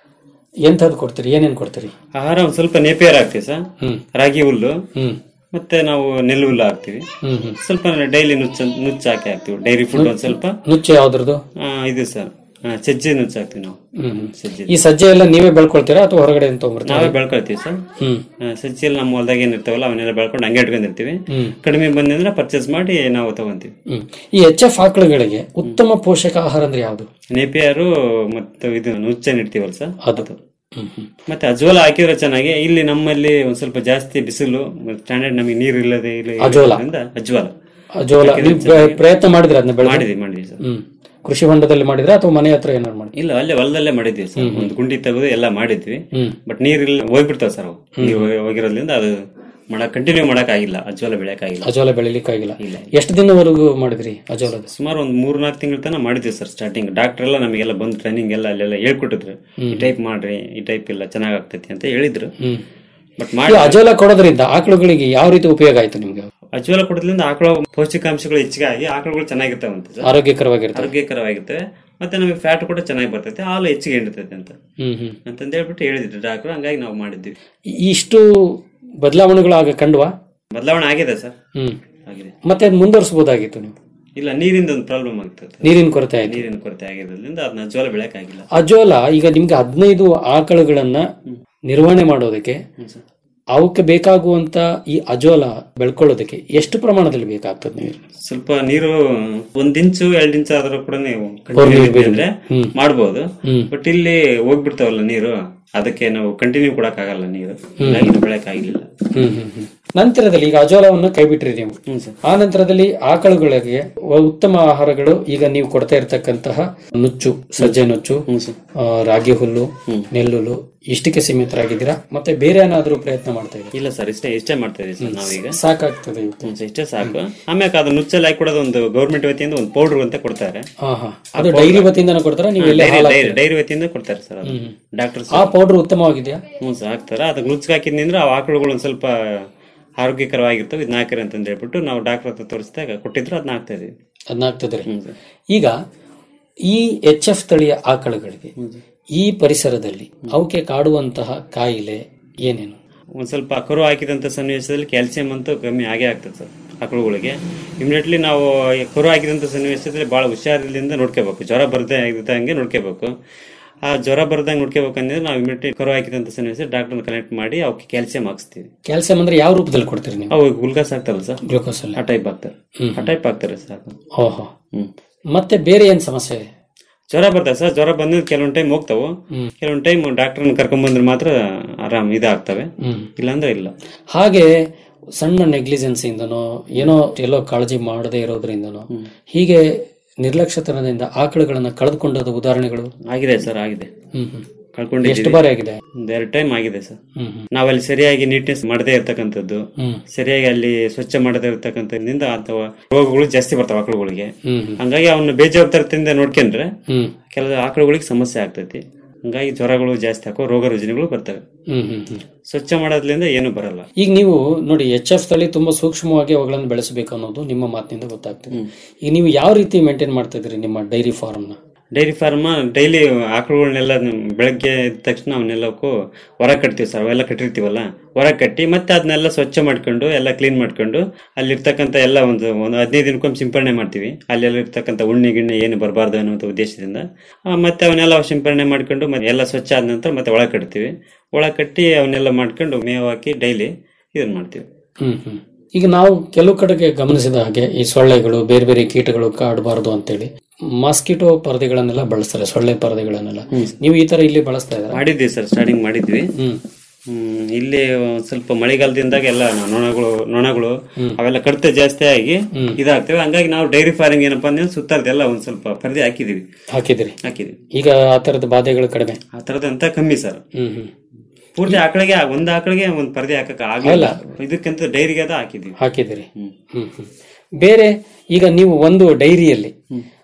ಎಂಥದ್ದು ಕೊಡ್ತೀರಿ ಏನೇನ್ ಕೊಡ್ತೀರಿ ಆಹಾರ ಒಂದ್ ಸ್ವಲ್ಪ ನೇಪಿಯರ್ ಹಾಕ್ತಿವಿ ಸರ್ ಹ್ಮ್ ರಾಗಿ ಹುಲ್ಲು ಹ್ಮ್ ಮತ್ತೆ ನಾವು ನೆಲ್ಲು ಹುಲ್ಲು ಹಾಕ್ತಿವಿ ಹ್ಮ್ ಹ್ಮ್ ಸ್ವಲ್ಪ ಡೈಲಿ ನುಚ್ಚ ನುಚ್ಚು ಹಾಕಿ ಹಾಕ್ತಿವಿ ಡೈರಿ ಫುಡ್ ಒಂದ್ ಸ್ವಲ್ಪ ನುಚ್ಚು ಯಾವ್ದ್ರದ್ದು ಆ, ಇದು ಸರ್ ಆ, ಸಜ್ಜೆ ನುಚ್ಚು ಹಾಕ್ತಿವಿ ನಾವು ಹ್ಮ್ ಹ್ಮ್. ಸಜ್ಜೆ ಈ ಸಜ್ಜೆ ಎಲ್ಲ ನೀವೇ ಬೆಳ್ಕೊಳ್ತೀರಾ ಅಥವಾ ಹೊರಗಡೆ ತಗೊಂಡ್ಬರ್ತೀರಾ ನಾವೇ ಬೆಳ್ಕೊಳ್ತೀವಿ ಸರ್ ಹ್ಮ್ ಆ, ಸಜ್ಜೆಯಲ್ಲಿ ನಮ್ಮ ಹೊಲದಾಗ ಏನ್ ಇರ್ತಾವಲ್ಲ ಅವನ್ನೆಲ್ಲ ಬೆಳ್ಕೊಂಡು ಹಂಗೆ ಇಟ್ಕೊಂಡಿರ್ತೀವಿ ಹ್ಮ್. ಕಡಿಮೆ ಬಂದ್ರೆ ಪರ್ಚೇಸ್ ಮಾಡಿ ನಾವು ತಗೊಂತೀವಿ ಹ್ಮ್ ಈ ಎಚ್ ಎಫ್ ಆಕಳುಗಳಿಗೆ ಉತ್ತಮ ಪೋಷಕ ಆಹಾರ ಅಂದ್ರೆ ಯಾವುದು ನೇಪಿಯರು ಮತ್ತು ಇದು ನುಚ್ಚನ್ ಇಡ್ತೀವಲ್ಲ ಸರ್ ಅದು ಹ್ಮ್ ಹ್ಮ್ ಮತ್ತೆ ಅಜ್ವಾಲ ಹಾಕಿದ್ರೆ ಚೆನ್ನಾಗಿ ಇಲ್ಲಿ ನಮ್ಮಲ್ಲಿ ಒಂದ್ ಸ್ವಲ್ಪ ಜಾಸ್ತಿ ಬಿಸಿಲು ಸ್ಟ್ಯಾಂಡರ್ಡ್ ನಮಗೆ ನೀರು ಇಲ್ಲದೆ ಇಲ್ಲ ಅಜೋಲ. ಇರೋದ್ರಿಂದ ಅಜ್ವಾಲ ಅಜೋಲ ಹಾಕಿದ್ರೆ ನೀವು ಚೆನ್ನಾಗಿ. ಪ್ರಯತ್ನ ಮಾಡಿದ್ರೆ ಅದನ್ನ ಬೆಳೆದು ಮಾಡಿದ್ವಿ ಮಾಡಿದ್ವಿ ಸರ್ ಹ್ಮ್ ಕೃಷಿ ಹೊಂಡದಲ್ಲಿ ಮಾಡಿದ್ರೆ ಅಥವಾ ಮನೆ ಹತ್ರ ಏನಾದ್ರು ಮಾಡಿ ಇಲ್ಲ ಅಲ್ಲೇ ಹೊಲದಲ್ಲೇ ಮಾಡಿದ್ವಿ ಸರ್ ಒಂದು ಗುಂಡಿ ತೆಗೆದು ಎಲ್ಲ ಮಾಡಿದ್ವಿ ಹ್ಮ್. ಬಟ್ ನೀರಿಲ್ಲ ಹೋಗ್ಬಿಡ್ತಾವ ಸರ್ ಅವು ನೀರು ಹೋಗಿ- ಹೋಗಿರೋದ್ರಿಂದ ಅದು ಮಾಡಕ್ ಕಂಟಿನ್ಯೂ ಮಾಡಕ್ ಆಗಿಲ್ಲ ಅಜ್ವಾಲ ಬೆಳೆಯಕ್ ಆಗಿಲ್ಲ ಅಜೋಲ ಬೆಳಿಲಿಕ್ಕಾಗಿಲ್ಲ ಎಷ್ಟು ದಿನವರೆಗೂ ಮಾಡಿದ್ರಿ ಅಜೋಲದ ಸುಮಾರು ಒಂದು ಮೂರ್ ನಾಲ್ಕು ತಿಂಗಳ ತನಕ ಮಾಡಿದ್ವಿ ಸರ್ ಸ್ಟಾರ್ಟಿಂಗ್ ಡಾಕ್ಟರ್ ಎಲ್ಲ ನಮಗೆಲ್ಲ ಬಂದು ಟ್ರೈನಿಂಗ್ ಎಲ್ಲ ಅಲ್ಲೆಲ್ಲ ಹೇಳ್ಕೊಟ್ಟಿದ್ರು ಈ ಟೈಪ್ ಮಾಡ್ರಿ ಈ ಟೈಪ್ ಎಲ್ಲ ಚೆನ್ನಾಗ್ ಆಗ್ತೈತಿ ಅಂತ ಹೇಳಿದ್ರು ಹ್ಮ್ ಬಟ್ ಈ ಮಾಡಿ ಅಜೋಲ ಕೊಡೋದ್ರಿಂದ ಆಕಳುಗಳಿಗೆ ಯಾವ ರೀತಿ ಉಪಯೋಗ ಆಯ್ತು ನಿಮ್ಗೆ ಅಜ್ವಾಲ ಕೊಡೋದ್ರಿಂದ ಆಕಳ ಪೌಷ್ಟಿಕಾಂಶಗಳು ಹೆಚ್ಚಿಗೆ ಆಗಿ ಆಕಳುಗಳು ಚೆನ್ನಾಗಿರ್ತಾವಂತೆ ಸರ್ ಆರೋಗ್ಯಕರವಾಗಿರ್ತವೆ ಆರೋಗ್ಯಕರವಾಗಿರ್ತವೆ ಮತ್ತೆ ನಮಗೆ ಫ್ಯಾಟ್ ಕೂಡ ಚೆನ್ನಾಗಿ ಬರ್ತೈತೆ ಹಾಲು ಹೆಚ್ಚಿಗೆ ಹಿಡಿತೈತೆ ಅಂತ ಹ್ಮ್ ಹ್ಮ್ ಅಂತಂದ ಹೇಳ್ಬಿಟ್ಟು ಹೇಳಿದ್ರು ಡಾಕ್ಟರ್ ಹಂಗಾಗಿ ನಾವು ಮಾಡಿದ್ವಿ ಈ- ಇಷ್ಟು ಬದಲಾವಣೆಗಳು ಆಗ ಕಂಡ್ವಾ ಬದಲಾವಣೆ ಆಗಿದೆ ಸರ್ ಹ್ಮ್ ಆಗಿದೆ ಮತ್ತೆ ಅದ್ ಮುಂದುವರಿಸಬಹುದಾಗಿತ್ತು ನೀವು ಇಲ್ಲ ನೀರಿಂದ ಒಂದು ಪ್ರಾಬ್ಲಮ್ ಆಗ್ತದೆ ನೀರಿನ ಕೊರತೆ ಆಯ್ತು ನೀರಿನ ಕೊರತೆ ಆಗಿರೋದ್ರಿಂದ ಅದನ್ನ ಜೋಳ ಬೆಳೆಯಕ್ ಆಗಿಲ್ಲ ಅಜೋಲ ಈಗ ನಿಮ್ಗೆ ಹದಿನೈದು ಆಕಳುಗಳನ್ನ ನಿರ್ವಹಣೆ ಮಾಡೋದಕ್ಕೆ ಅವಕ್ಕೆ ಬೇಕಾಗುವಂತ ಈ ಅಜೋಲ ಬೆಳ್ಕೊಳ್ಳೋದಕ್ಕೆ ಎಷ್ಟು ಪ್ರಮಾಣದಲ್ಲಿ ಬೇಕಾಗ್ತದೆ ನೀರು ಸ್ವಲ್ಪ ನೀರು ಒಂದ್ ಇಂಚು ಎರಡ್ ಇಂಚು ಆದ್ರೂ ಕೂಡ ನೀವು ಬೋರ್ ನೀರು continue ಅಂದ್ರೆ ಹ್ಮ್. ಮಾಡ್ಬೋದು ಹ್ಮ್. ಬಟ್ ಇಲ್ಲಿ ಹೋಗ್ಬಿಡ್ತಾವಲ್ಲ ನೀರು ಅದಕ್ಕೆ ನಾವು ಕಂಟಿನ್ಯೂ ಕೊಡಕ್ ಆಗಲ್ಲ ನೀರು ಹೀಗಾಗಿ ಬೆಳೆಯಕ್ ಆಗಿಲ್ಲ ಹ್ಮ್ ಹ್ಮ್ ಹ್ಮ್. ನಂತರದಲ್ಲಿ ಈಗ ಅಜೋಲವನ್ನು ಕೈ ಬಿಟ್ರಿ ನೀವು ಆ ನಂತರದಲ್ಲಿ ಆಕಳುಗಳಿಗೆ ಉತ್ತಮ ಆಹಾರಗಳು ಈಗ ನೀವು ಕೊಡ್ತಾ ಇರತಕ್ಕಂತಹ ನುಚ್ಚು ಸಜ್ಜೆ ನುಚ್ಚು ಆ, ರಾಗಿ ಹುಲ್ಲು ನೆಲ್ಲುಲು ಇಷ್ಟಕ್ಕೆ ಸೀಮಿತರಾಗಿದ್ದೀರಾ ಮತ್ತೆ ಬೇರೆ ಏನಾದ್ರೂ ಪ್ರಯತ್ನ ಮಾಡ್ತಾ ಇದ್ದೀರಾ ಇಲ್ಲ ಸರ್ ಇಷ್ಟೇ ಇಷ್ಟೇ ಮಾಡ್ತಾ ಇದೀವಿ ಸರ್ ನಾವೀಗ ಸಾಕಾಗ್ತದೆ ಇವತ್ತು ಹ್ಮ್, ಇಷ್ಟೇ ಸಾಕು ಆಮ್ಯಾಕ ಅದು ನುಚ್ಚಲ್ಲಿ ಹಾಕಿ ಕೊಡೋದು ಒಂದು ಗೌರ್ಮೆಂಟ್ ವತಿಯಿಂದ ಒಂದು ಪೌಡರ್ ಅಂತ ಕೊಡ್ತಾರೆ ಹಾ ಹಾ ಅದು ಡೈರಿ ವತಿಯಿಂದ ಕೊಡ್ತಾರ ನೀವು ಎಲ್ಲೇ ಹಾಲು ಹಾಕ್ತೀರಾ? ಡೈರಿ ವತಿಯಿಂದ ಕೊಡ್ತಾರೆ ಸರ್ ಅದು ಹ್ಮ್. ಡಾಕ್ಟರ್ ಆ ಪೌಡರ್ ಉತ್ತಮವಾಗಿದೆಯಾ ಹ್ಞೂ ಸರ್ ಹಾಕ್ತಾರೆ ಅದಕ್ಕೆ ನುಚ್ಚು ಹಾಕಿದ್ನಿಂದ್ರೆ ಆ ಆಕಳುಗಳು ಒಂದ್ ಸ್ವಲ್ಪ ಆರೋಗ್ಯಕರವಾಗಿರ್ತವೆ ಇದನ್ನ ಹಾಕಿರಿ ಅಂತ ಹೇಳ್ಬಿಟ್ಟು ನಾವು ಡಾಕ್ಟರ್ ಹತ್ರ ತೋರಿಸಿದಾಗ ಕೊಟ್ಟಿದ್ರು ಅದನ್ನ ಹಾಕ್ತಾ ಇದೀವಿ ಅದನ್ನ ಆಗ್ತದ್ರಿ ಈಗ ಈ ಎಚ್ ಎಫ್ ತಳಿಯ ಆಕಳುಗಳಿಗೆ ಈ ಪರಿಸರದಲ್ಲಿ ಅವಕ್ಕೆ ಕಾಡುವಂತಹ ಕಾಯಿಲೆ ಏನೇನು ಒಂದ್ ಸ್ವಲ್ಪ ಕರು ಹಾಕಿದಂತ ಸನ್ನಿವೇಶದಲ್ಲಿ ಕ್ಯಾಲ್ಸಿಯಂ ಅಂತೂ ಕಮ್ಮಿ ಆಗೇ ಆಗ್ತದೆ ಸರ್ ಆಕಳುಗಳಿಗೆ ಇಮಿಡಿಯೇಟ್ಲಿ ನಾವು ಈ ಕರು ಹಾಕಿದಂತ ಸನ್ನಿವೇಶದಲ್ಲಿ ಬಹಳ ಹುಷಾರಿಲ್ಲಿಂದ ನೋಡ್ಕೋಬೇಕು ಜ್ವರ ಬರದೇ ಆಗಿದ್ದಂಗೆ ನೋಡ್ಕೋಬೇಕು ಆ ಜ್ವರ ಬರ್ದಂಗೆ ನೋಡ್ಕೋಬೇಕಂದ್ರೆ ನಾವು ಇಮಿಡಿಯೇಟ್ಲಿ ಕರು ಹಾಕಿದಂತ ಸನ್ನಿವೇಶ ಡಾಕ್ಟರ್ ಕನೆಕ್ಟ್ ಮಾಡಿ ಅವಕ್ಕೆ ಕ್ಯಾಲ್ಸಿಯಂ ಹಾಕ್ಸ್ತೀವಿ ಕ್ಯಾಲ್ಸಿಯಂ ಅಂದ್ರೆ ಯಾವ ರೂಪದಲ್ಲಿ ಕೊಡ್ತೀರಿ ನೀವು ಅವು ಗ್ಲುಕೋಸ್ ಹಾಕ್ತಾರಲ್ಲ ಸರ್ ಗ್ಲೂಕೋಸ್ ಅಲ್ಲಿ ಆ ಟೈಪ್ ಹಾಕ್ತಾರೆ ಹ್ಮ್. ಆ ಟೈಪ್ ಹಾಕ್ತಾರೆ ಸಾಕು ಓಹೋ ಮತ್ತೆ ಬೇರೆ ಏನ್ ಸಮಸ್ಯೆ ಜ್ವರ ಬರ್ತದೆ ಸರ್ ಜ್ವರ ಬಂದ್ರೆ ಕೆಲವೊಂದ್ ಟೈಮ್ ಹೋಗ್ತಾವು ಹ್ಮ್. ಕೆಲವೊಂದ್ ಟೈಮ್ ಡಾಕ್ಟರ್ನ ಕರ್ಕೊಂಡ್ ಬಂದ್ರೆ ಮಾತ್ರ ಆರಾಮ್ ಇದಾಗ್ತವೆ ಹ್ಮ್. ಇಲ್ಲಾಂದ್ರೆ ಇಲ್ಲ ಹಾಗೆ ಸಣ್ಣ ನೆಗ್ಲಿಜೆನ್ಸ್ ಇಂದನೋ ಏನೋ ಎಲ್ಲೋ ಕಾಳಜಿ ಮಾಡದೇ ಇರೋದ್ರಿಂದನೋ ಹೀಗೆ ನಿರ್ಲಕ್ಷ್ಯತನದಿಂದ ಆಕಳುಗಳನ್ನ ಕಳೆದುಕೊಂಡದ ಉದಾಹರಣೆಗಳು ಆಗಿದೆ ಸರ್ ಆಗಿದೆ ಹ್ಮ್ ಹ್ಮ್. ಕಳ್ಕೊಂಡಿದ್ದೀವಿ. ಎಷ್ಟು ಬಾರಿ ಆಗಿದೆ ಒಂದ್ ಎರಡ್ ಟೈಮ್ ಆಗಿದೆ ಸರ್ ಹ್ಮ್ ಹ್ಮ್. ನಾವಲ್ಲಿ ಸರಿಯಾಗಿ ನೀಟ್ನೆಸ್ ಮಾಡದೇ ಇರ್ತಕ್ಕಂಥದ್ದು ಹ್ಮ್. ಸರಿಯಾಗಿ ಅಲ್ಲಿ ಸ್ವಚ್ಛ ಮಾಡದೇ ಇರ್ತಕ್ಕಂಥದ್ರಿಂದ ಅಥವಾ ರೋಗಗಳು ಜಾಸ್ತಿ ಬರ್ತಾವ ಆಕಳುಗಳಿಗೆ ಹ್ಮ್ ಹ್ಮ್. ಹಂಗಾಗಿ ಅವನ್ನ ಬೇಜವಾಬ್ದಾರದಿಂದ ನೋಡ್ಕೊಂಡ್ರೆ ಹ್ಮ್. ಕೆಲವು ಆಕಳುಗಳಿಗೆ ಸಮಸ್ಯೆ ಆಗ್ತೈತಿ ಹಂಗಾಗಿ ಜ್ವರಗಳು ಜಾಸ್ತಿ ಹಾಕೋ ರೋಗ ರುಜಿನಗಳು ಬರ್ತವೆ ಹ್ಮ್ ಹ್ಮ್ ಹ್ಮ್. ಸ್ವಚ್ಛ ಮಾಡೋದ್ರಿಂದ ಏನು ಬರಲ್ಲ ಈಗ ನೀವು ನೋಡಿ ಎಚ್ ಎಫ್ ತಳಿ ತುಂಬಾ ಸೂಕ್ಷ್ಮವಾಗಿ ಅವುಗಳನ್ನು ಬೆಳೆಸಬೇಕು ಅನ್ನೋದು ನಿಮ್ಮ ಮಾತಿನಿಂದ ಗೊತ್ತಾಗ್ತದೆ ಈಗ ನೀವು ಯಾವ ರೀತಿ ಮೇಂಟೈನ್ ಮಾಡ್ತಾ ಇದ್ರಿ ನಿಮ್ಮ ಡೈರಿ ಫಾರ್ಮ್ ನ ಡೈರಿ ಫಾರ್ಮ್ ಡೈಲಿ ಆಕಳುಗಳನ್ನೆಲ್ಲ ಬೆಳಗ್ಗೆ ಎದ್ದ ತಕ್ಷಣ ಅವನ್ನೆಲ್ಲಕ್ಕೂ ಹೊರ ಕಟ್ತೀವಿ ಸರ್ ಅವೆಲ್ಲ ಕಟ್ಟಿರ್ತೀವಲ್ಲ ಹೊರ ಕಟ್ಟಿ ಮತ್ತೆ ಅದನ್ನೆಲ್ಲ ಸ್ವಚ್ಛ ಮಾಡ್ಕೊಂಡು ಎಲ್ಲ ಕ್ಲೀನ್ ಮಾಡ್ಕೊಂಡು ಅಲ್ಲಿರ್ತಕ್ಕಂಥ ಎಲ್ಲ ಒಂದು ಒಂದು ಹದಿನೈದು ದಿನಕ್ಕೊಮ್ಮೆ ಸಿಂಪರಣೆ ಮಾಡ್ತೀವಿ ಅಲ್ಲೆಲ್ಲ ಇರ್ತಕ್ಕಂಥ ಉಣ್ಣೆ ಗಿಣ್ಣೆ ಏನು ಬರಬಾರ್ದು ಅನ್ನೋ ಉದ್ದೇಶದಿಂದ ಆ, ಮತ್ತೆ ಅವನ್ನೆಲ್ಲ ಸಿಂಪರಣೆ ಮಾಡ್ಕೊಂಡು ಮತ್ತೆ ಎಲ್ಲ ಸ್ವಚ್ಛ ಆದ ನಂತರ ಮತ್ತೆ ಒಳ ಕಟ್ತೀವಿ ಒಳ ಕಟ್ಟಿ ಅವನ್ನೆಲ್ಲ ಮಾಡ್ಕೊಂಡು ಮೇವು ಹಾಕಿ ಡೈಲಿ ಇದನ್ನ ಮಾಡ್ತೀವಿ ಹ್ಮ್ ಹ್ಮ್ ಈಗ ನಾವು ಕೆಲವು ಕಡೆಗೆ ಗಮನಿಸಿದ ಹಾಗೆ ಈ ಸೊಳ್ಳೆಗಳು ಬೇರೆ ಬೇರೆ ಕೀಟಗಳು ಕಾಡಬಾರದು ಅಂತೇಳಿ ಮಾಸ್ಕಿಟೋ ಪರದೆಗಳನ್ನೆಲ್ಲ ಬಳಸ್ತಾರೆ ಸೊಳ್ಳೆ ಪರದೆಗಳನ್ನೆಲ್ಲ ನೀವು ಈ ತರ ಇಲ್ಲಿ ಬಳಸ್ತಾ ಇದ್ದಾರೆ ಮಾಡಿದ್ವಿ ಸರ್ ಸ್ಟಾರ್ಟಿಂಗ್ ಮಾಡಿದ್ವಿ ಹ್ಮ್ ಹ್ಮ್, ಇಲ್ಲಿ ಒಂದ್ ಸ್ವಲ್ಪ ಮಳೆಗಾಲದಿಂದಾಗ ಎಲ್ಲ ನೊಣಗಳು ನೊಣಗಳು ಅವೆಲ್ಲ ಕಡಿತ ಜಾಸ್ತಿ ಆಗಿ ಇದಾಗ್ತವೆ ಹಂಗಾಗಿ ನಾವು ಡೈರಿ ಫಾರ್ಮಿಂಗ್ ಏನಪ್ಪಾ ಅಂದ್ರೆ ಸುತ್ತಾರ್ದೆಲ್ಲ ಒಂದ್ ಸ್ವಲ್ಪ ಪರದೆ ಹಾಕಿದೀವಿ ಹಾಕಿದಿರಿ ಹಾಕಿದೀವಿ ಈಗ ಆ ತರದ ಬಾಧೆಗಳು ಕಡಿಮೆ ಆ ತರದಂತ ಕಮ್ಮಿ ಸರ್ ಹ್ಮ್ ಹ್ಮ್ ಪೂರ್ತಿ ಆಕಳಿಗೆ ಒಂದ್ ಆಕಳಿಗೆ ಒಂದ್ ಪರದೆ ಹಾಕಕ್ ಆಗಲ್ಲ ಇದಕ್ಕಂತ ಡೈರಿಗೆ ಅದ ಹಾಕಿದೀವಿ ಹಾಕಿದಿರಿ ಹ್ಮ್ ಹ್ಮ್ ಬೇರೆ ಈಗ ನೀವು ಒಂದು ಡೈರಿಯಲ್ಲಿ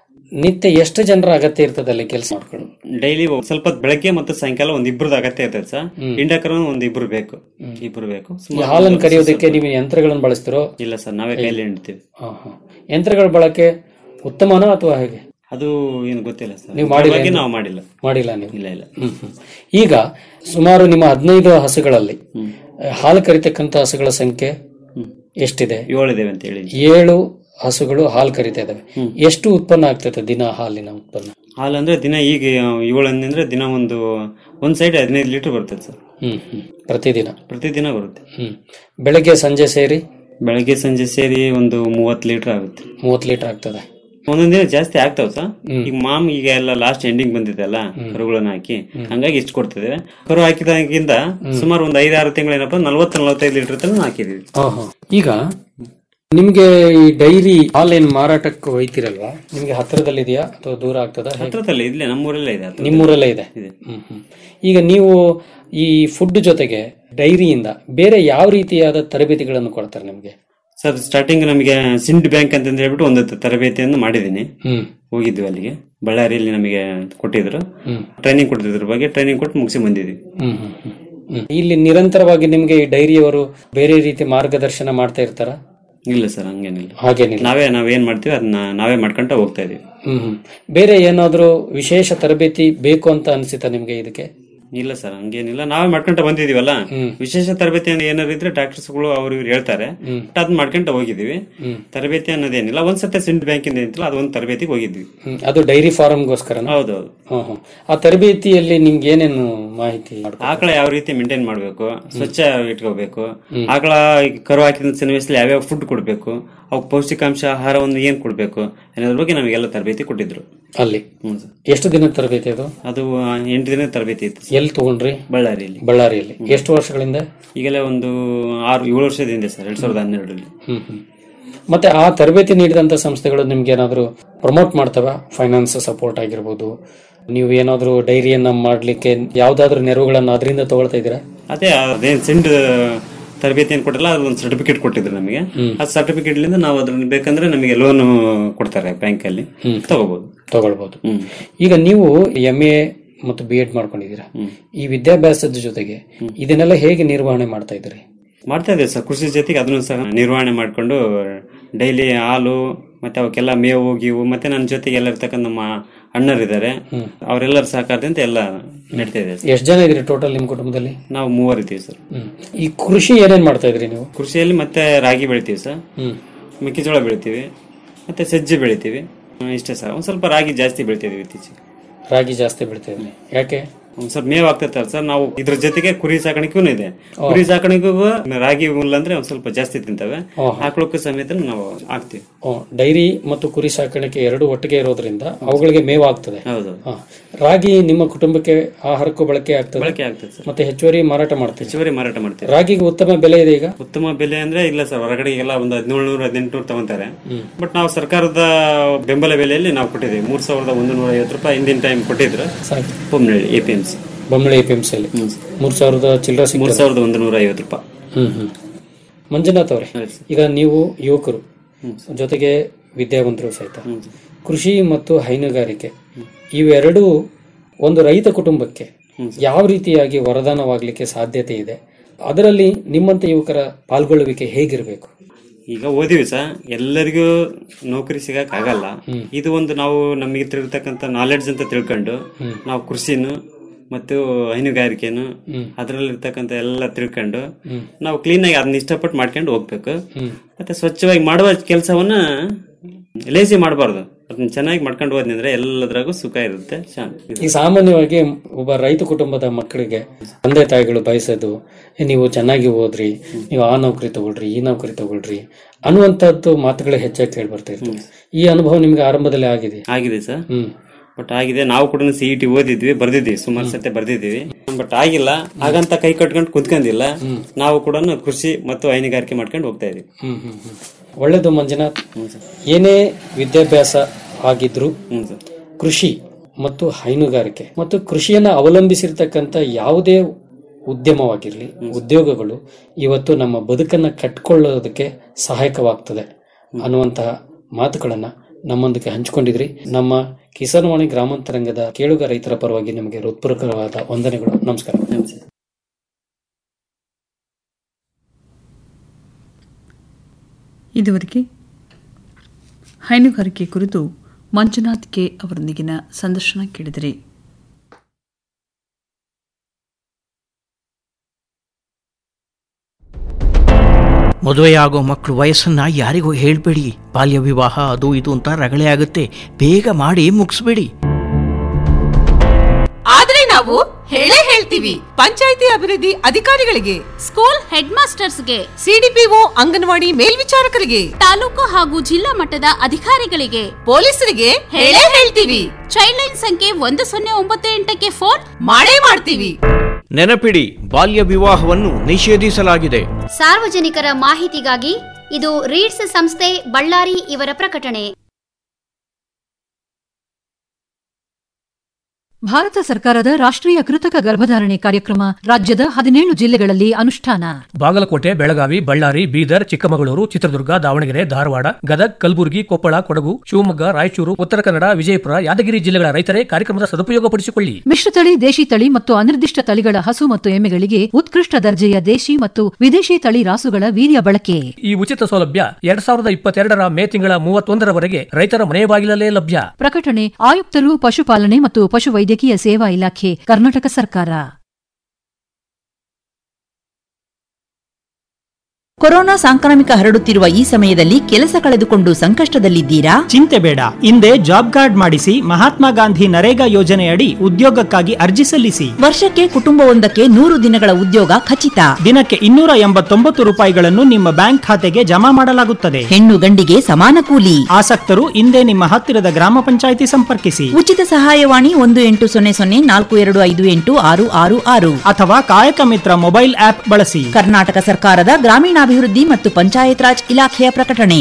ನಿತ್ಯ ಎಷ್ಟು ಜನರ ಅಗತ್ಯ ಇರ್ತದೆ ಅಲ್ಲಿ ಕೆಲಸ ಮಾಡ್ಕೊಂಡು ಡೈಲಿ ಸ್ವಲ್ಪ ಹೊತ್ತು ಬೆಳಗ್ಗೆ ಮತ್ತು ಸಾಯಂಕಾಲ ಒಂದ್ ಇಬ್ರದ್ದು ಅಗತ್ಯ ಇರ್ತದೆ ಸರ್ ಇಂಡಕರ್ ಒಂದ್ ಇಬ್ರು ಬೇಕು ಇಬ್ರು ಬೇಕು ಈ ಸುಮಾರು ಹಾಲನ್ನು ಒಂದು ಕರೆಯೋದಕ್ಕೆ ನೀವು ಯಂತ್ರಗಳನ್ನು ಬಳಸ್ತಿರೋ ಇಲ್ಲ ಸರ್ ನಾವೇ ಕೈಯಲ್ಲಿ ಹಿಂಡ್ತೀವಿ ಹಾ, ಹಾ. ಯಂತ್ರಗಳ ಬಳಕೆ ಉತ್ತಮನೋ ಅಥವಾ ಹೇಗೆ ಅದು ಏನು ಗೊತ್ತಿಲ್ಲ ಸರ್ ನೀವು ಇದ್ರ ಮಾಡಿಲ್ಲ ಬಗ್ಗೆ ಏನು? ನಾವು ಮಾಡಿಲ್ಲ ಮಾಡಿಲ್ಲ ನೀವು ಇಲ್ಲ ಇಲ್ಲ ಹ್ಮ್, ಹ್ಮ್. ಈಗ ಸುಮಾರು ನಿಮ್ಮ ಹದಿನೈದು ಹಸುಗಳಲ್ಲಿ ಹಾಲು ಕರಿತಕ್ಕಂತ ಹಸುಗಳ ಸಂಖ್ಯೆ ಎಷ್ಟಿದೆ ಏಳಿದೇವೆ ಅಂತ ಹೇಳಿ ಏಳು ಹಸುಗಳು ಹಾಲು ಕರಿತಾ ಇದಾವೆ ಎಷ್ಟು ಉತ್ಪನ್ನ ಆಗ್ತದೆ ದಿನ ಹಾಲಿನ ಉತ್ಪನ್ನ ಹಾಲು ಅಂದ್ರೆ ದಿನ ಈಗ ಏಳು ಅಂದ್ರೆ ದಿನ ಒಂದು ಒಂದ್ ಸೈಡ್ ಹದಿನೈದು ಲೀಟರ್ ಬರ್ತದೆ ಸರ್ ಹ್ಮ್ ಹ್ಮ್ ಪ್ರತಿದಿನ ಪ್ರತಿದಿನ ಬರುತ್ತೆ ಹ್ಮ್ ಬೆಳಗ್ಗೆ ಸಂಜೆ ಸೇರಿ ಬೆಳಗ್ಗೆ ಸಂಜೆ ಸೇರಿ ಒಂದು ಮೂವತ್ತು ಲೀಟರ್ ಆಗುತ್ತೆ ಮೂವತ್ತು ಲೀಟರ್ ಆಗ್ತದೆ ಒಂದೊಂದ್ ದಿನ ಜಾಸ್ತಿ ಆಗ್ತಾವ ಸರ್ ಈಗ ಮಾಮ್ ಈಗ ಎಲ್ಲ ಲಾಸ್ಟ್ ಎಂಡಿಂಗ್ ಬಂದಿದೆ ಅಲ್ಲ ಕರುಗಳನ್ನ ಹಾಕಿ ಹಂಗಾಗಿ ಇಷ್ಟು ಕೊಡ್ತಿದ್ದೇವೆ ಕರು ಹಾಕಿದಾಗಿಂದ ಸುಮಾರು ಒಂದು ಐದಾರು ತಿಂಗಳೇನಪ್ಪ ನಲ್ವತ್ತು ನಲವತ್ತೈದು ಲೀಟರ್ ತನಕ ಹಾಕಿದೀವಿ ಆಹಾ. ಈಗ ನಿಮ್ಗೆ ಈ ಡೈರಿ ಹಾಲೇನ್ ಮಾರಾಟಕ್ಕೆ ಒಯ್ತಿರಲ್ವಾ ನಿಮ್ಗೆ ಹತ್ರದಲ್ಲಿದೆಯಾ ಅಥವಾ ದೂರ ಆಗ್ತದ ಹತ್ರದಲ್ಲಿ ಇಲ್ಲೇ ನಮ್ಮೂರಲ್ಲೇ ಇದೆ ಹತ್ರದಲ್ಲಿ. ನಿಮ್ಮೂರಲ್ಲೇ ಇದೆ ಇದೆ. ಹ್ಮ್, ಹ್ಮ್. ಈಗ ನೀವು ಈ ಫುಡ್ ಜೊತೆಗೆ ಡೈರಿಯಿಂದ ಬೇರೆ ಯಾವ ರೀತಿಯಾದ ತರಬೇತಿಗಳನ್ನು ಕೊಡ್ತಾರೆ ನಿಮ್ಗೆ ಸರ್ ಸ್ಟಾರ್ಟಿಂಗ್ ನಮಗೆ ಸಿಂಡ್ ಬ್ಯಾಂಕ್ ಅಂತ ಹೇಳ್ಬಿಟ್ಟು ಒಂದು ತರಬೇತಿಯನ್ನು ಮಾಡಿದ್ದೀನಿ ಹ್ಮ್ ಹೋಗಿದ್ವಿ ಅಲ್ಲಿಗೆ ಬಳ್ಳಾರಿಯಲ್ಲಿ ನಮಗೆ ಕೊಟ್ಟಿದ್ರು ಹ್ಮ್. ಟ್ರೈನಿಂಗ್ ಕೊಟ್ಟಿದ್ರ ಬಗ್ಗೆ ಟ್ರೈನಿಂಗ್ ಕೊಟ್ಟು ಮುಗಿಸಿ ಬಂದಿದ್ವಿ ಹ್ಮ್, ಹ್ಮ್, ಹ್ಮ್. ಹ್ಮ್. ಇಲ್ಲಿ ನಿರಂತರವಾಗಿ ನಿಮ್ಗೆ ಈ ಡೈರಿಯವರು ಬೇರೆ ರೀತಿ ಮಾರ್ಗದರ್ಶನ ಮಾಡ್ತಾ ಇರ್ತಾರ ಇಲ್ಲ ಸರ್ ಹಂಗೇನಿಲ್ಲ ಹಾಗೇನಿಲ್ಲ ನಾವೇ ನಾವೇನ್ ಮಾಡ್ತೀವಿ ಅದನ್ನ ನಾವೇ ಮಾಡ್ಕೊಂತ ಹೋಗ್ತಾ ಇದೀವಿ ಹ್ಮ್ ಹ್ಮ್. ಬೇರೆ ಏನಾದ್ರೂ ವಿಶೇಷ ತರಬೇತಿ ಬೇಕು ಅಂತ ಅನ್ಸಿತಾ ನಿಮ್ಗೆ ಇದಕ್ಕೆ ಇಲ್ಲ ಸರ್ ಹಂಗೇನಿಲ್ಲ ನಾವೇ ಮಾಡ್ಕೊಂತ ಬಂದಿದೀವಲ್ಲ ವಿಶೇಷ ತರಬೇತಿ ಅಂತ ಏನಾರು ಇದ್ರೆ ಡಾಕ್ಟರ್ಸ್ ಗಳು ಅವ್ರು ಇವ್ರು ಹೇಳ್ತಾರೆ ಬಟ್ ಅದ್ ಮಾಡ್ಕೊಂತ ಹೋಗಿದೀವಿ ತರಬೇತಿ ಅನ್ನೋದೇನಿಲ್ಲ ಒಂದ್ಸತಿ ಸೆಂಟ್ ಬ್ಯಾಂಕಿಂದ ಏನಿಲ್ಲ ಅದು ಒಂದು ತರಬೇತಿಗೆ ಹೋಗಿದ್ವಿ ಹ್ಮ್. ಅದು ಡೈರಿ ಫಾರ್ಮ್ಗೋಸ್ಕರ ಹೌದೌದು ಹ್ಮ್ ಹ್ಮ್. ಆ ತರಬೇತಿಯಲ್ಲಿ ನಿಮ್ಗೆ ಏನೇನು ಮಾಹಿತಿ ಆಕಳ ಯಾವ ರೀತಿ ಮೇಂಟೈನ್ ಮಾಡ್ಬೇಕು ಸ್ವಚ್ಛ ಇಟ್ಕೋಬೇಕು ಆಕಳ ಕರು ಹಾಕಿದ ಸನ್ನಿವೇಶದಲ್ಲಿ ಯಾವ್ಯಾವ ಫುಡ್ ಕೊಡ್ಬೇಕು ಅವಕ್ಕೆ ಪೌಷ್ಟಿಕಾಂಶ ಆಹಾರವನ್ನು ಏನ್ ಕೊಡ್ಬೇಕು ಅನ್ನೋದ್ರ ಬಗ್ಗೆ ನಮಗೆಲ್ಲ ತರಬೇತಿ ಕೊಟ್ಟಿದ್ರು ಅಲ್ಲಿ ಹ್ಮ್ ಸರ್. ಎಷ್ಟು ದಿನದ ತರಬೇತಿ ಅದು ಅದು ಆ, ಎಂಟು ದಿನದ ತರಬೇತಿ ಇತ್ತು ಸರ್. ಎಲ್ಲಿ ತಗೊಂಡ್ರಿ ಬಳ್ಳಾರಿಯಲ್ಲಿ ಬಳ್ಳಾರಿಯಲ್ಲಿ ಎಷ್ಟು ವರ್ಷಗಳಿಂದ ಈಗಲೇ ಒಂದು ಆರು ಏಳು ವರ್ಷದ ಹಿಂದೆ ಸರ್ ಎರಡ್ ಸಾವಿರದ ಹನ್ನೆರಡರಲ್ಲಿ ಹ್ಮ್ ಹ್ಮ್. ಮತ್ತೆ ಆ ತರಬೇತಿ ನೀಡಿದಂತ ಸಂಸ್ಥೆಗಳು ನಿಮ್ಗೆ ಏನಾದ್ರು ಪ್ರಮೋಟ್ ಮಾಡ್ತವ ಫೈನಾನ್ಸ್ ಸಪೋರ್ಟ್ ಆಗಿರ್ಬೋದು ನೀವು ಏನಾದ್ರು ಡೈರಿಯನ್ನ ಮಾಡ್ಲಿಕ್ಕೆ ಯಾವ್ದಾದ್ರು ನೆರವುಗಳನ್ನ ಅದರಿಂದ ತಗೊಳ್ತಾ ಇದ್ದೀರಾ ಅದೇ ಅದೇನ್ ಸೆಂಡ್ ತರಬೇತಿ ಏನ್ ಕೊಟ್ಟಿಲ್ಲ ಅದು ಒಂದು ಸರ್ಟಿಫಿಕೇಟ್ ಕೊಟ್ಟಿದ್ರು ನಮಗೆ ಆ ಸರ್ಟಿಫಿಕೇಟ್ ಲಿಂದ ನಾವು ಅದ್ರ ಬೇಕಂದ್ರೆ ನಮಗೆ ಲೋನ್ ಕೊಡ್ತಾರೆ ಬ್ಯಾಂಕ್ ಅಲ್ಲಿ ತಗೋಬಹುದು ತಗೊಳ್ಬಹುದು ಈಗ ನೀವು ಎಂ ಎ ಮತ್ತು ಬಿ ಎಡ್ ಮಾಡ್ಕೊಂಡಿದ್ದೀರಾ ಈ ವಿದ್ಯಾಭ್ಯಾಸದ ಜೊತೆಗೆ ಇದನ್ನೆಲ್ಲ ಹೇಗೆ ನಿರ್ವಹಣೆ ಮಾಡ್ತಾ ಇದ್ದೀರಿ ಮಾಡ್ತಾ ಇದ್ದೇವೆ ಸರ್ ಕೃಷಿ ಜೊತೆಗೆ ಅದನ್ನು ಸಹ ನಿರ್ವಹಣೆ ಮಾಡ್ಕೊಂಡು ಡೈಲಿ ಹಾಲು ಮತ್ತೆ ಅವಕ್ಕೆಲ್ಲ ಮೇವು ಗೀವು ಮತ್ತೆ ನನ್ನ ಜೊತೆಗೆ ಎಲ್ಲ ಇರ್ತಕ್ಕಂಥ ನಮ್ಮ ಅಣ್ಣರಿದ್ದಾರೆ ಅವರೆಲ್ಲರ ಸಹಕಾರದಿಂದ ಎಲ್ಲ ನಡೀತಾ ಇದೆ ಸರ್. ಎಷ್ಟು ಜನ ಇದ್ರಿ ಟೋಟಲ್ ನಿಮ್ ಕುಟುಂಬದಲ್ಲಿ ನಾವು ಮೂವರು ಇದ್ದೀವಿ ಸರ್ ಹ್ಮ್. ಈ ಕೃಷಿ ಏನೇನ್ ಮಾಡ್ತಾ ಇದ್ರಿ ನೀವು ಕೃಷಿಯಲ್ಲಿ ಮತ್ತೆ ರಾಗಿ ಬೆಳಿತೀವಿ ಸರ್ ಹ್ಮ್. ಮೆಕ್ಕೆಜೋಳ ಬೆಳಿತೀವಿ ಮತ್ತೆ ಸಜ್ಜೆ ಬೆಳಿತೀವಿ ಹ್ಮ್, ಇಷ್ಟೇ ಸರ್ ಒಂದ್ ಸ್ವಲ್ಪ ರಾಗಿ ಜಾಸ್ತಿ ಬೆಳಿತಿದೀವಿ ಇತ್ತೀಚೆಗೆ ರಾಗಿ ಜಾಸ್ತಿ ಬೆಳಿತಾ ಇದ್ರಿ ಯಾಕೆ ಒಂದ್ ಸ್ವಲ್ಪ ಮೇವ್ ಆಗ್ತೈತಲ್ಲ ಸರ್ ನಾವು ಇದ್ರ ಜೊತೆಗೆ ಕುರಿ ಸಾಕಾಣಿಕೆಗೂ ಇದೆ ಕುರಿ ಸಾಕಾಣಿಕೆಗೂ ರಾಗಿ ಹುಲ್ಲು ಅಂದ್ರೆ ಒಂದ್ ಸ್ವಲ್ಪ ಜಾಸ್ತಿ ತಿಂತವೆ ಓಹೋ. ಆಕಳಕ್ಕೂ ಸಮೇತ ನಾವು ಹಾಕ್ತಿವಿ ಓ, ಡೈರಿ ಮತ್ತು ಕುರಿ ಸಾಕಾಣಿಕೆ ಎರಡು ಒಟ್ಟಿಗೆ ಇರೋದ್ರಿಂದ ಅವುಗಳಿಗೆ ಮೇವು ಆಗ್ತದೆ ಹೌದು ಹಾ. ರಾಗಿ ನಿಮ್ಮ ಕುಟುಂಬಕ್ಕೆ ಆಹಾರಕ್ಕೂ ಬಳಕೆ ಆಗ್ತದೆ ಬಳಕೆ ಆಗ್ತದೆ ಸರ್ ಮತ್ತೆ ಹೆಚ್ಚುವರಿ ಮಾರಾಟ ಮಾಡ್ತೀವಿ ಹೆಚ್ಚುವರಿ ಮಾರಾಟ ಮಾಡ್ತೀವಿ ರಾಗಿಗೆ ಉತ್ತಮ ಬೆಲೆ ಇದೆ ಈಗ ಉತ್ತಮ ಬೆಲೆ ಅಂದ್ರೆ ಇಲ್ಲ ಸರ್ ಹೊರಗಡೆ ಎಲ್ಲ ಒಂದು ಹದಿನೇಳು ಹದಿನೆಂಟು ತಗೊಂತಾರೆ ಬಟ್ ನಾವು ಸರ್ಕಾರದ ಬೆಂಬಲ ಬೆಲೆಯಲ್ಲಿ ನಾವು ಕೊಟ್ಟಿದ್ದೀವಿ ಮೂರ್ ಸಾವಿರದ ಒಂದು ನೂರ ಐವತ್ತು ರೂಪಾಯಿ ಹಿಂದಿನ ಟೈಮ್ ಕೊಟ್ಟಿದ್ರು Bommanahalli A P M C ಬೊಮ್ಮಳೆ ಎಪಿಎಂಸಿಯಲ್ಲಿ ಮೂರ್ ಸಾವಿರದ ಚಿಲ್ಲರ ಮೂರ್ ಸಾವಿರದ ಒಂದು ನೂರ ಐವತ್ತು ರೂಪಾಯಿ ಹ್ಮ್ ಹ್ಮ್ ಮಂಜುನಾಥ್ ಅವರೇ ಈಗ ನೀವು ಯುವಕರು ಜೊತೆಗೆ ವಿದ್ಯಾವಂತರು ಸಹಿತ ಕೃಷಿ ಮತ್ತು ಹೈನುಗಾರಿಕೆ ಇವೆರಡೂ ಒಂದು ರೈತ ಕುಟುಂಬಕ್ಕೆ ಯಾವ ರೀತಿಯಾಗಿ ವರದಾನವಾಗಲಿಕ್ಕೆ ಸಾಧ್ಯತೆ ಇದೆ ಅದರಲ್ಲಿ ನಿಮ್ಮಂತ ಯುವಕರ ಪಾಲ್ಗೊಳ್ಳುವಿಕೆ ಹೇಗಿರಬೇಕು ಈಗ ಓದಿವಿ ಸರ್ ಎಲ್ಲರಿಗೂ ನೌಕರಿ ಸಿಗಕ್ ಆಗಲ್ಲ ಇದು ಒಂದು ನಾವು ನಮಗೆ ತಿಳಿರ್ತಕ್ಕಂಥ ನಾಲೆಡ್ಜ್ ಅಂತ ತಿಳ್ಕೊಂಡು ನಾವು ಕೃಷಿನು ಮತ್ತು ಹೈನುಗಾರಿಕೆನು ಅದ್ರಲ್ಲಿರ್ತಕ್ಕಂಥ ಎಲ್ಲ ತಿಳ್ಕೊಂಡು ನಾವು ಕ್ಲೀನ್ ಆಗಿ ಅದನ್ನ ಇಷ್ಟಪಟ್ಟು ಮಾಡ್ಕೊಂಡು ಹೋಗ್ಬೇಕು ಮತ್ತೆ ಸ್ವಚ್ಛವಾಗಿ ಮಾಡುವ ಕೆಲಸವನ್ನ ಲೇಸಿ ಮಾಡಬಾರ್ದು ಅದನ್ನ ಚೆನ್ನಾಗಿ ಮಾಡ್ಕೊಂಡು ಹೋದ್ನಿ ಅಂದ್ರೆ ಎಲ್ಲದ್ರಾಗೂ ಸುಖ ಇರುತ್ತೆ ಶಾಂತಿ ಈ ಸಾಮಾನ್ಯವಾಗಿ ಒಬ್ಬ ರೈತ ಕುಟುಂಬದ ಮಕ್ಕಳಿಗೆ ತಂದೆ ತಾಯಿಗಳು ಬಯಸೋದು "ಏ, ನೀವು ಚೆನ್ನಾಗಿ ಓದ್ರಿ ನೀವು ಆ ನೌಕರಿ ತಗೊಳ್ರಿ ಈ ನೌಕರಿ ತಗೊಳ್ರಿ ಅನ್ನುವಂಥದ್ದು ಮಾತುಗಳು ಹೆಚ್ಚಾಗಿ ಕೇಳಿ ಬರ್ತಾ ಇರ್ತವೆ ಈ ಅನುಭವ ನಿಮ್ಗೆ ಆರಂಭದಲ್ಲಿ ಆಗಿದೆ ಆಗಿದೆ ಸರ್ ಹ್ಮ್ ಬಟ್ ಆಗಿದೆ ನಾವು ಕೂಡ ಸಿ ಟಿ ಓದಿದ್ವಿ ಬರ್ದಿದ್ವಿ ಸುಮಾರು ಸತಿ ಬರ್ದಿದ್ವಿ ಬಟ್ ಆಗಿಲ್ಲ ಹಾಗಂತ ಕೈ ಕಟ್ಕೊಂಡು ಕುತ್ಕೊಂಡಿಲ್ಲ ನಾವು ಕೂಡ ಕೃಷಿ ಮತ್ತು ಹೈನುಗಾರಿಕೆ ಮಾಡ್ಕೊಂಡು ಹೋಗ್ತಾ ಇದೀವಿ ಹ್ಮ್ ಹ್ಮ್ ಹ್ಮ್. ಒಳ್ಳೇದು ಮಂಜುನಾಥ್ ಏನೇ ವಿದ್ಯಾಭ್ಯಾಸ ಆಗಿದ್ರು ಕೃಷಿ ಮತ್ತು ಹೈನುಗಾರಿಕೆ ಮತ್ತು ಕೃಷಿಯನ್ನ ಅವಲಂಬಿಸಿರ್ತಕ್ಕಂಥ ಯಾವುದೇ ಉದ್ಯಮವಾಗಿರ್ಲಿ ಉದ್ಯೋಗಗಳು ಇವತ್ತು ನಮ್ಮ ಬದುಕನ್ನ ಕಟ್ಕೊಳ್ಳೋದಕ್ಕೆ ಸಹಾಯಕವಾಗ್ತದೆ ಅನ್ನುವಂತಹ ಮಾತುಗಳನ್ನ ನಮ್ಮೊಂದಿಗೆ ಹಂಚಿಕೊಂಡಿದ್ರಿ ನಮ್ಮ ಕಿಸಾನ್ವಾಣಿ ಗ್ರಾಮಾಂತರಂಗದ ಕೇಳುಗ ರೈತರ ಪರವಾಗಿ ನಿಮಗೆ ಹೃತ್ಪೂರ್ವಕವಾದ ವಂದನೆಗಳು ನಮಸ್ಕಾರ ಇದುವರೆಗೆ ಹೈನುಗಾರಿಕೆ ಕುರಿತು ಮಂಜುನಾಥ್ ಕೆ ಅವರೊಂದಿಗಿನ ಸಂದರ್ಶನ ಕೇಳಿದಿರಿ ಮದುವೆಯಾಗೋ ಮಕ್ಕಳು ವಯಸ್ಸನ್ನ ಯಾರಿಗೂ ಹೇಳ್ಬೇಡಿ ಬಾಲ್ಯ ವಿವಾಹ ಅದು ಇದು ಅಂತ ರಗಳೆ ಆಗುತ್ತೆ ಬೇಗ ಮಾಡಿ ಮುಗಿಸ್ಬೇಡಿ ಆದ್ರೆ ನಾವು ಹೇಳೇ ಹೇಳ್ತೀವಿ ಪಂಚಾಯಿತಿ ಅಭಿವೃದ್ಧಿ ಅಧಿಕಾರಿಗಳಿಗೆ ಸ್ಕೂಲ್ ಹೆಡ್ ಮಾಸ್ಟರ್ಸ್ಗೆ ಸಿಡಿಪಿಒ ಅಂಗನವಾಡಿ ಮೇಲ್ವಿಚಾರಕರಿಗೆ ತಾಲೂಕು ಹಾಗೂ ಜಿಲ್ಲಾ ಮಟ್ಟದ ಅಧಿಕಾರಿಗಳಿಗೆ ಪೊಲೀಸರಿಗೆ ಹೇಳೇ ಹೇಳ್ತೀವಿ ಚೈಲ್ಡ್ ಲೈನ್ ಸಂಖ್ಯೆ ಒಂದು ಸೊನ್ನೆ ಒಂಬತ್ತು ಎಂಟಕ್ಕೆ ಫೋನ್ ಮಾಡೇ ಮಾಡ್ತೀವಿ ನೆನಪಿಡಿ ಬಾಲ್ಯ ವಿವಾಹವನ್ನು ನಿಷೇಧಿಸಲಾಗಿದೆ ಸಾರ್ವಜನಿಕರ ಮಾಹಿತಿಗಾಗಿ ಇದು ರೀಡ್ಸ್ ಸಂಸ್ಥೆ ಬಳ್ಳಾರಿ ಇವರ ಪ್ರಕಟಣೆ ಭಾರತ ಸರ್ಕಾರದ ರಾಷ್ಟ್ರೀಯ ಕೃತಕ ಗರ್ಭಧಾರಣೆ ಕಾರ್ಯಕ್ರಮ ರಾಜ್ಯದ ಹದಿನೇಳು ಜಿಲ್ಲೆಗಳಲ್ಲಿ ಅನುಷ್ಠಾನ ಬಾಗಲಕೋಟೆ ಬೆಳಗಾವಿ ಬಳ್ಳಾರಿ ಬೀದರ್ ಚಿಕ್ಕಮಗಳೂರು ಚಿತ್ರದುರ್ಗ ದಾವಣಗೆರೆ ಧಾರವಾಡ ಗದಗ್ ಕಲಬುರಗಿ ಕೊಪ್ಪಳ ಕೊಡಗು ಶಿವಮೊಗ್ಗ ರಾಯಚೂರು ಉತ್ತರ ಕನ್ನಡ ವಿಜಯಪುರ ಯಾದಗಿರಿ ಜಿಲ್ಲೆಗಳ ರೈತರೇ ಕಾರ್ಯಕ್ರಮದ ಸದುಪಯೋಗಪಡಿಸಿಕೊಳ್ಳಿ ಮಿಶ್ರತಳಿ ದೇಶಿ ತಳಿ ಮತ್ತು ಅನಿರ್ದಿಷ್ಟ ತಳಿಗಳ ಹಸು ಮತ್ತು ಎಮ್ಮೆಗಳಿಗೆ ಉತ್ಕೃಷ್ಟ ದರ್ಜೆಯ ದೇಶಿ ಮತ್ತು ವಿದೇಶಿ ತಳಿ ರಾಸುಗಳ ವೀರ್ಯ ಬಳಕೆ ಈ ಉಚಿತ ಸೌಲಭ್ಯ ಎರಡ್ ಸಾವಿರದ ಇಪ್ಪತ್ತೆರಡರ ಮೇ ತಿಂಗಳ ಮೂವತ್ತೊಂದರವರೆಗೆ ರೈತರ ಮನೆ ಬಾಗಿಲಲ್ಲೇ ಲಭ್ಯ ಪ್ರಕಟಣೆ ಆಯುಕ್ತರು ಪಶುಪಾಲನೆ ಮತ್ತು ಪಶುವೈದ್ಯಕೀಯ ಸೇವಾ ಇಲಾಖೆ ಕರ್ನಾಟಕ ಸರ್ಕಾರ ಕೊರೋನಾ ಸಾಂಕ್ರಾಮಿಕ ಹರಡುತ್ತಿರುವ ಈ ಸಮಯದಲ್ಲಿ ಕೆಲಸ ಕಳೆದುಕೊಂಡು ಸಂಕಷ್ಟದಲ್ಲಿದ್ದೀರಾ ಚಿಂತೆ ಬೇಡ ಹಿಂದೆ ಜಾಬ್ ಕಾರ್ಡ್ ಮಾಡಿಸಿ ಮಹಾತ್ಮ ಗಾಂಧಿ ನರೇಗಾ ಯೋಜನೆಯಡಿ ಉದ್ಯೋಗಕ್ಕಾಗಿ ಅರ್ಜಿ ಸಲ್ಲಿಸಿ ವರ್ಷಕ್ಕೆ ಕುಟುಂಬವೊಂದಕ್ಕೆ ನೂರು ದಿನಗಳ ಉದ್ಯೋಗ ಖಚಿತ ದಿನಕ್ಕೆ ಇನ್ನೂರ ಎಂಬತ್ತೊಂಬತ್ತು ರೂಪಾಯಿಗಳನ್ನು ನಿಮ್ಮ ಬ್ಯಾಂಕ್ ಖಾತೆಗೆ ಜಮಾ ಮಾಡಲಾಗುತ್ತದೆ ಹೆಣ್ಣು ಗಂಡಿಗೆ ಸಮಾನ ಕೂಲಿ ಆಸಕ್ತರು ಹಿಂದೆ ನಿಮ್ಮ ಹತ್ತಿರದ ಗ್ರಾಮ ಪಂಚಾಯಿತಿ ಸಂಪರ್ಕಿಸಿ ಉಚಿತ ಸಹಾಯವಾಣಿ ಒಂದು ಎಂಟು ಸೊನ್ನೆ ಸೊನ್ನೆ ನಾಲ್ಕು ಎರಡು ಐದು ಎಂಟು ಆರು ಆರು ಆರು ಅಥವಾ ಕಾಯಕ ಮಿತ್ರ ಮೊಬೈಲ್ ಆಪ್ ಬಳಸಿ ಕರ್ನಾಟಕ ಸರ್ಕಾರದ ಗ್ರಾಮೀಣಾಭಿವೃದ್ಧಿ ಮತ್ತು ಪಂಚಾಯತ್ ರಾಜ್ ಇಲಾಖೆಯ ಪ್ರಕಟಣೆ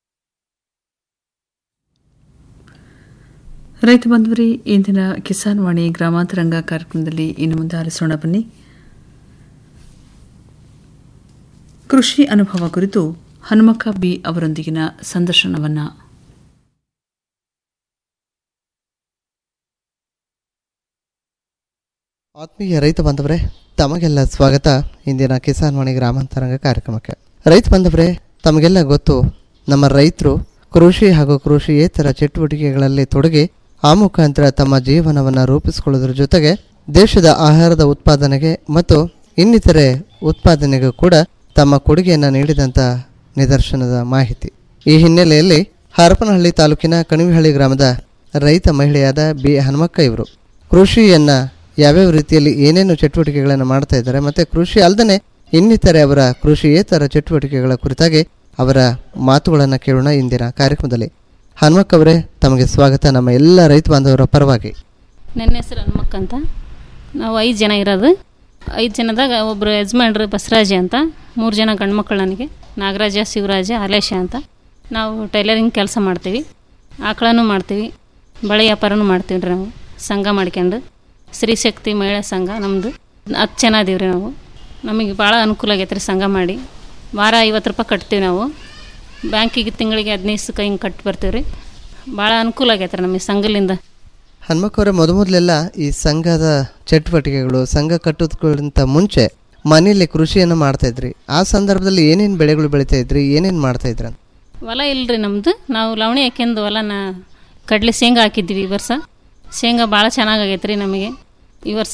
ರೈತ ಬಂಧುವರಿ ಇಂದಿನ ಕಿಸಾನ್ ವಾಣಿ ಗ್ರಾಮಾಂತರಂಗ ಕಾರ್ಯಕ್ರಮದಲ್ಲಿ ಇನ್ನು ಮುಂದೆ ಆಲಿಸೋಣ ಬನ್ನಿ ಕೃಷಿ ಅನುಭವ ಕುರಿತು ಹನುಮಕ್ಕ ಬಿ ಅವರೊಂದಿಗಿನ ಸಂದರ್ಶನವನ್ನ ಆತ್ಮೀಯ ರೈತ ಬಾಂಧವರೇ ತಮಗೆಲ್ಲ ಸ್ವಾಗತ ಇಂದಿನ ಕಿಸಾನ್ ವಾಣಿ ಗ್ರಾಮಾಂತರಂಗ ಕಾರ್ಯಕ್ರಮಕ್ಕೆ ರೈತ ಬಾಂಧವರೇ ತಮಗೆಲ್ಲ ಗೊತ್ತು ನಮ್ಮ ರೈತರು ಕೃಷಿ ಹಾಗೂ ಕೃಷಿಯೇತರ ಚಟುವಟಿಕೆಗಳಲ್ಲಿ ತೊಡಗಿ ಆ ಮುಖಾಂತರ ತಮ್ಮ ಜೀವನವನ್ನು ರೂಪಿಸಿಕೊಳ್ಳೋದ್ರ ಜೊತೆಗೆ ದೇಶದ ಆಹಾರದ ಉತ್ಪಾದನೆಗೆ ಮತ್ತು ಇನ್ನಿತರೆ ಉತ್ಪಾದನೆಗೂ ಕೂಡ ತಮ್ಮ ಕೊಡುಗೆಯನ್ನು ನೀಡಿದಂಥ ನಿದರ್ಶನದ ಮಾಹಿತಿ ಈ ಹಿನ್ನೆಲೆಯಲ್ಲಿ ಹರಪನಹಳ್ಳಿ ತಾಲೂಕಿನ ಕಣಿವಿಹಳ್ಳಿ ಗ್ರಾಮದ ರೈತ ಮಹಿಳೆಯಾದ ಬಿ ಹನುಮಕ್ಕ ಇವರು ಕೃಷಿಯನ್ನ ಯಾವ್ಯಾವ ರೀತಿಯಲ್ಲಿ ಏನೇನು ಚಟುವಟಿಕೆಗಳನ್ನು ಮಾಡ್ತಾ ಇದ್ದಾರೆ ಮತ್ತೆ ಕೃಷಿ ಅಲ್ಲದೆ ಇನ್ನಿತರೆ ಅವರ ಕೃಷಿಯೇತರ ಚಟುವಟಿಕೆಗಳ ಕುರಿತಾಗಿ ಅವರ ಮಾತುಗಳನ್ನು ಕೇಳೋಣ ಇಂದಿನ ಕಾರ್ಯಕ್ರಮದಲ್ಲಿ ಹನುಮಕ್ಕ ಅವರೇ ತಮಗೆ ಸ್ವಾಗತ ನಮ್ಮ ಎಲ್ಲ ರೈತ ಬಾಂಧವರ ಪರವಾಗಿ ನನ್ನ ಹೆಸರು ಹನುಮಕ್ಕ ಅಂತ ನಾವು ಐದು ಜನ ಇರೋದು ಐದು ಜನದಾಗ ಒಬ್ಬರು ಯಜಮಾನ್ರು ಬಸವರಾಜ ಅಂತ ಮೂರು ಜನ ಗಂಡ್ಮಕ್ಳು ನನಗೆ ನಾಗರಾಜ ಶಿವರಾಜ ಅಲೇಶ ಅಂತ ನಾವು ಟೈಲರಿಂಗ್ ಕೆಲಸ ಮಾಡ್ತೀವಿ ಆಕಳನೂ ಮಾಡ್ತೀವಿ ಬಳೆ ವ್ಯಾಪಾರನೂ ಮಾಡ್ತೀವಿ ರೀ ನಾವು ಸಂಘ ಮಾಡ್ಕೊಂಡು ಸ್ತ್ರೀಶಕ್ತಿ ಮಹಿಳಾ ಸಂಘ ನಮ್ಮದು ಹತ್ತು ಜನ ಅದೀವಿ ರೀ ನಾವು ನಮಗೆ ಭಾಳ ಅನುಕೂಲ ಆಗೈತೆ ರೀ ಸಂಘ ಮಾಡಿ ವಾರ ಐವತ್ತು ರೂಪಾಯಿ ಕಟ್ತೀವಿ ನಾವು ಬ್ಯಾಂಕಿಗೆ ತಿಂಗಳಿಗೆ ಹದಿನೈದು ಸುಖ ಹಿಂಗೆ ಕಟ್ಟಿ ಬರ್ತೀವಿ ರೀ ಭಾಳ ಅನುಕೂಲ ಆಗೈತೆ ರೀ ನಮಗೆ ಸಂಘಲಿಂದ ಹನುಮಕ್ಕ ಅವರೇ ಮೊದಮೊದಲೆಲ್ಲ ಈ ಸಂಘದ ಚಟುವಟಿಕೆಗಳು ಸಂಘ ಕಟ್ಟೋದ್ಕಿಂತ ಮುಂಚೆ ಮನೆಯಲ್ಲಿ ಕೃಷಿಯನ್ನು ಮಾಡ್ತಾ ಇದ್ರಿ ಆ ಸಂದರ್ಭದಲ್ಲಿ ಏನೇನು ಬೆಳೆಗಳು ಬೆಳೀತಾ ಇದ್ರಿ ಏನೇನು ಮಾಡ್ತಾ ಇದ್ರಿ ಅಂತ ಹೊಲ ಇಲ್ರಿ ನಮ್ಮದು ನಾವು ಲವಣಿ ಹಾಕ್ಯಂದು ಹೊಲನ ಕಡಲೆ ಶೇಂಗಾ ಹಾಕಿದ್ವಿ ಈ ವರ್ಷ ಶೇಂಗಾ ಭಾಳ ಚೆನ್ನಾಗೈತೆ ರೀ ನಮಗೆ ಈ ವರ್ಷ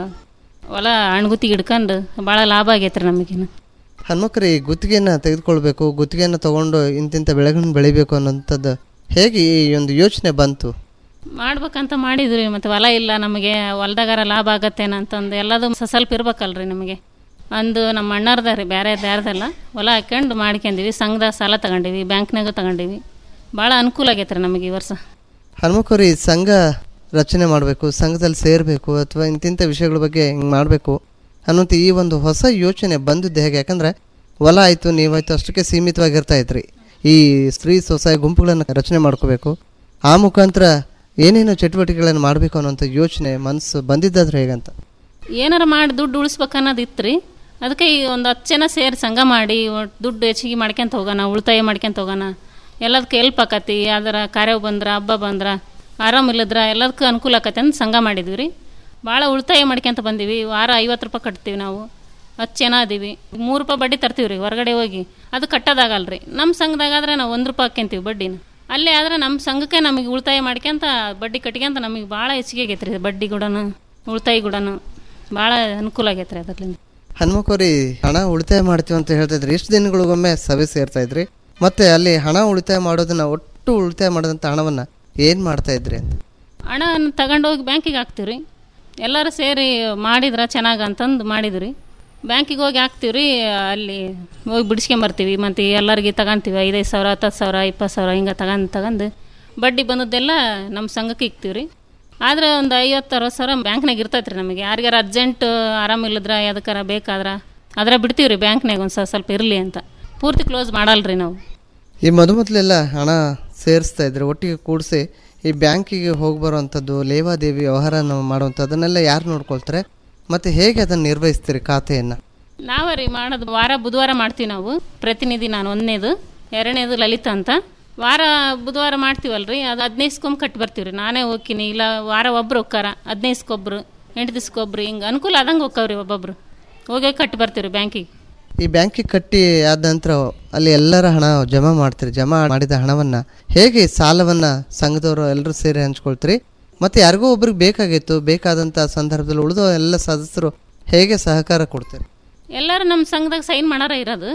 ಹೊಲ ಅಣ್ಗುತ್ತಿಗೆ ಹಿಡ್ಕೊಂಡು ಭಾಳ ಲಾಭ ಆಗೈತೆ ರೀ ನಮಗೇನು ಹನುಮಕ್ಕರಿ ಗುತ್ತಿಗೆಯನ್ನು ತೆಗೆದುಕೊಳ್ಬೇಕು ಗುತ್ತಿಗೆಯನ್ನು ತಗೊಂಡು ಇಂತಿಂಥ ಬೆಳೆಗಳನ್ನ ಬೆಳಿಬೇಕು ಅನ್ನೋಂಥದ್ದು ಹೇಗೆ ಈ ಒಂದು ಯೋಚನೆ ಬಂತು ಮಾಡ್ಬೇಕಂತ ಮಾಡಿದ್ವಿ ಮತ್ತು ಹೊಲ ಇಲ್ಲ ನಮಗೆ ಹೊಲ್ದಾಗಾರ ಲಾಭ ಆಗತ್ತೇನ ಅಂತಂದು ಎಲ್ಲದು ಸ- ಸ್ವಲ್ಪ ಇರ್ಬೇಕಲ್ರಿ ನಮಗೆ ಒಂದು ನಮ್ಮ ಅಣ್ಣರ್ದ ರೀ ಬೇರೆ ಯಾರ್ದಲ್ಲ ಹೊಲ ಹಾಕ್ಯಂಡು ಮಾಡ್ಕೊಂಡಿವಿ ಸಂಘದ ಸಾಲ ತಗೊಂಡಿವಿ ಬ್ಯಾಂಕ್ನಾಗ ತಗೊಂಡಿವಿ ಭಾಳ ಅನುಕೂಲ ಆಗೈತೆ ರೀ ನಮಗೆ ಈ ವರ್ಷ ಹನುಮಕ್ಕವ್ರಿ ಸಂಘ ರಚನೆ ಮಾಡಬೇಕು ಸಂಘದಲ್ಲಿ ಸೇರಬೇಕು ಅಥವಾ ಇಂತಿಂಥ ವಿಷಯಗಳ ಬಗ್ಗೆ ಹಿಂಗೆ ಮಾಡಬೇಕು ಅನ್ನೋಂಥ ಈ ಒಂದು ಹೊಸ ಯೋಚನೆ ಬಂದಿದ್ದು ಹೇಗೆ ಯಾಕಂದರೆ ಹೊಲ ಆಯಿತು ನೀವಾಯ್ತು ಅಷ್ಟಕ್ಕೆ ಸೀಮಿತವಾಗಿರ್ತಾ ಇದ್ರಿ ಈ ಸ್ತ್ರೀ ಸ್ವಸಹಾಯ ಗುಂಪುಗಳನ್ನು ರಚನೆ ಮಾಡ್ಕೋಬೇಕು ಆ ಮುಖಾಂತರ ಏನೇನು ಚಟುವಟಿಕೆಗಳನ್ನು ಮಾಡಬೇಕು ಅನ್ನೋಂಥ ಯೋಚನೆ ಮನಸ್ಸು ಬಂದಿದ್ದಾದ್ರೆ ಹೇಗಂತ ಏನಾರ ಮಾಡಿ ದುಡ್ಡು ಉಳಿಸ್ಬೇಕು ಅನ್ನೋದು ಇತ್ತು ರೀ ಅದಕ್ಕೆ ಈ ಒಂದು ಹತ್ತು ಜನ ಸೇರಿ ಸಂಘ ಮಾಡಿ ಒಟ್ ದುಡ್ಡು ಹೆಚ್ಚಿಗೆ ಮಾಡ್ಕೊಂತ ಹೋಗೋಣ ಉಳಿತಾಯ ಮಾಡ್ಕೊಂತ ಹೋಗೋಣ ಎಲ್ಲದಕ್ಕೆ ಹೆಲ್ಪ್ ಆಕತಿ ಯಾವ್ದಾರ ಕಾರ್ಯ ಬಂದ್ರೆ ಹಬ್ಬ ಬಂದ್ರೆ ಆರಾಮಿಲ್ಲದ್ರ ಎಲ್ಲದಕ್ಕೂ ಅನುಕೂಲ ಆಕತಿ ಅಂತ ಸಂಘ ಮಾಡಿದ್ವಿ ರೀ ಭಾಳ ಉಳಿತಾಯ ಮಾಡ್ಕೊಂತ ಬಂದೀವಿ ವಾರ ಐವತ್ತು ರೂಪಾಯಿ ಕಟ್ತೀವಿ ನಾವು ಹತ್ತು ಜನ ಅದೀವಿ ಮೂರು ರೂಪಾಯಿ ಬಡ್ಡಿ ತರ್ತೀವಿ ರೀ ಹೊರಗಡೆ ಹೋಗಿ ಅದು ಕಟ್ಟೋದಾಗಲ್ಲ ರೀ ನಮ್ಮ ಸಂಘದಾಗಾದ್ರೆ ನಾವು ಒಂದು ರೂಪಾಯಿ ಹಾಕ್ಯಂತೀವಿ ಬಡ್ಡಿನ ಅಲ್ಲೇ ಆದರೆ ನಮ್ಮ ಸಂಘಕ್ಕೆ ನಮಗೆ ಉಳಿತಾಯ ಮಾಡ್ಕೊಂತ ಬಡ್ಡಿ ಕಟ್ಕೊಂತ ನಮಗೆ ಭಾಳ ಹೆಚ್ಚಿಗೆ ಆಗೈತೆ ರೀ ಬಡ್ಡಿ ಗುಡನು ಉಳಿತಾಯ ಗುಡನು ಭಾಳ ಅನುಕೂಲ ಆಗೈತೆ ರೀ ಅದರಿಂದ ಹನುಮಕ್ಕವ್ರಿ ಹಣ ಉಳಿತಾಯ ಮಾಡ್ತೀವಿ ಅಂತ ಹೇಳ್ತಾ ಇದ್ರಿ ಎಷ್ಟು ದಿನಗಳಿಗೊಮ್ಮೆ ಸಭೆ ಸೇರ್ತಾ ಇದ್ರಿ ಮತ್ತೆ ಅಲ್ಲಿ ಹಣ ಉಳಿತಾಯ ಮಾಡೋದನ್ನ ಒಟ್ಟು ಉಳಿತಾಯ ಮಾಡಿದಂಥ ಹಣವನ್ನು ಏನು ಮಾಡ್ತಾ ಇದ್ರಿ ಅಂತ ಹಣ ತಗೊಂಡೋಗಿ ಬ್ಯಾಂಕಿಗೆ ಹಾಕ್ತೀವಿ ರೀ ಎಲ್ಲರೂ ಸೇರಿ ಮಾಡಿದ್ರೆ ಚೆನ್ನಾಗಿ ಅಂತಂದು ಮಾಡಿದ್ವಿ ರೀ ಬ್ಯಾಂಕಿಗೆ ಹೋಗಿ ಹಾಕ್ತೀವಿ ರೀ ಅಲ್ಲಿ ಹೋಗಿ ಬಿಡಿಸ್ಕೊಂಬರ್ತೀವಿ ಮತ್ತು ಎಲ್ಲರಿಗೆ ತಗೊಂತೀವಿ ಐದೈದು ಸಾವಿರ ಹತ್ತು ಸಾವಿರ ಇಪ್ಪತ್ತು ಸಾವಿರ ಹಿಂಗೆ ತಗೊಂಡು ತಗೊಂಡು ಬಡ್ಡಿ ಬಂದದ್ದೆಲ್ಲ ನಮ್ಮ ಸಂಘಕ್ಕೆ ಇಕ್ತೀವಿ ರೀ ಆದ್ರೆ ಒಂದು ಐವತ್ತು ಅರವತ್ತು ಸಾವಿರ ಬ್ಯಾಂಕ್ನಾಗ ಇರ್ತೈತೆ ರೀ ನಮಗೆ ಯಾರಿಗಾರ ಅರ್ಜೆಂಟ್ ಆರಾಮಿಲ್ಲದ್ರ ಯಾವ್ದಕ್ಕಾರ ಬೇಕಾದ್ರೆ ಅದರ ಬಿಡ್ತೀವಿ ರೀ ಬ್ಯಾಂಕ್ನಾಗ ಒಂದು ಸ್ವಲ್ಪ ಇರಲಿ ಅಂತ ಪೂರ್ತಿ ಕ್ಲೋಸ್ ಮಾಡಲ್ರಿ ನಾವು ಈ ಮೊದಮೊದಲೆಲ್ಲ ಹಣ ಸೇರಿಸ್ತಾ ಇದ್ರೆ ಒಟ್ಟಿಗೆ ಕೂಡಿಸಿ ಈ ಬ್ಯಾಂಕಿಗೆ ಹೋಗಿ ಬರುವಂಥದ್ದು ಲೇವಾದೇವಿ ವ್ಯವಹಾರ ಮಾಡುವಂಥದ್ದು ಅದನ್ನೆಲ್ಲ ಯಾರು ನೋಡ್ಕೊಳ್ತಾರೆ ಮತ್ತು ಹೇಗೆ ಅದನ್ನು ನಿರ್ವಹಿಸ್ತೀರಿ ಖಾತೆಯನ್ನು ನಾವೇ ರೀ ಮಾಡೋದು ವಾರ ಬುಧವಾರ ಮಾಡ್ತೀವಿ ನಾವು ಪ್ರತಿನಿಧಿ ನಾನು ಒಂದನೇದು ಎರಡನೇದು ಲಲಿತಾ ಅಂತ ವಾರ ಬುಧವಾರ ಮಾಡ್ತೀವಲ್ರಿ ಅದು ಹದಿನೈದಕ್ಕೊಮ್ಮೆ ಕಟ್ಟಿ ಬರ್ತೀವಿ ರೀ ನಾನೇ ಹೋಗ್ತೀನಿ ಇಲ್ಲ ವಾರ ಒಬ್ರು ಹೋಗ್ಕಾರ ಹದಿನೈದಕ್ಕೊಬ್ರು ಎಂಟು ದಿವ್ಸಕ್ಕೊಬ್ರು ಹಿಂಗೆ ಅನುಕೂಲ ಆದಂಗೆ ಹೋಗ್ತಾವ್ರಿ ಒಬ್ಬೊಬ್ರು ಹೋಗಿ ಕಟ್ಟಿ ಬರ್ತೀವಿ ರೀ ಬ್ಯಾಂಕಿಗೆ ಈ ಬ್ಯಾಂಕಿಗೆ ಕಟ್ಟಿ ಆದ ನಂತರ ಅಲ್ಲಿ ಎಲ್ಲರ ಹಣ ಜಮಾ ಮಾಡ್ತೀರಿ ಜಮಾ ಮಾಡಿದ ಹಣವನ್ನು ಹೇಗೆ ಸಾಲವನ್ನು ಸಂಘದವರು ಎಲ್ಲರೂ ಸೇರಿ ಹಂಚ್ಕೊಳ್ತೀರಿ ಮತ್ತು ಯಾರಿಗೋ ಒಬ್ರಿಗೆ ಬೇಕಾಗಿತ್ತು ಬೇಕಾದಂಥ ಸಂದರ್ಭದಲ್ಲಿ ಉಳಿದ ಎಲ್ಲ ಸದಸ್ಯರು ಹೇಗೆ ಸಹಕಾರ ಕೊಡ್ತೀರಿ ಎಲ್ಲರೂ ನಮ್ಮ ಸಂಘದಾಗ ಸೈನ್ ಮಾಡಾರ ಇರೋದು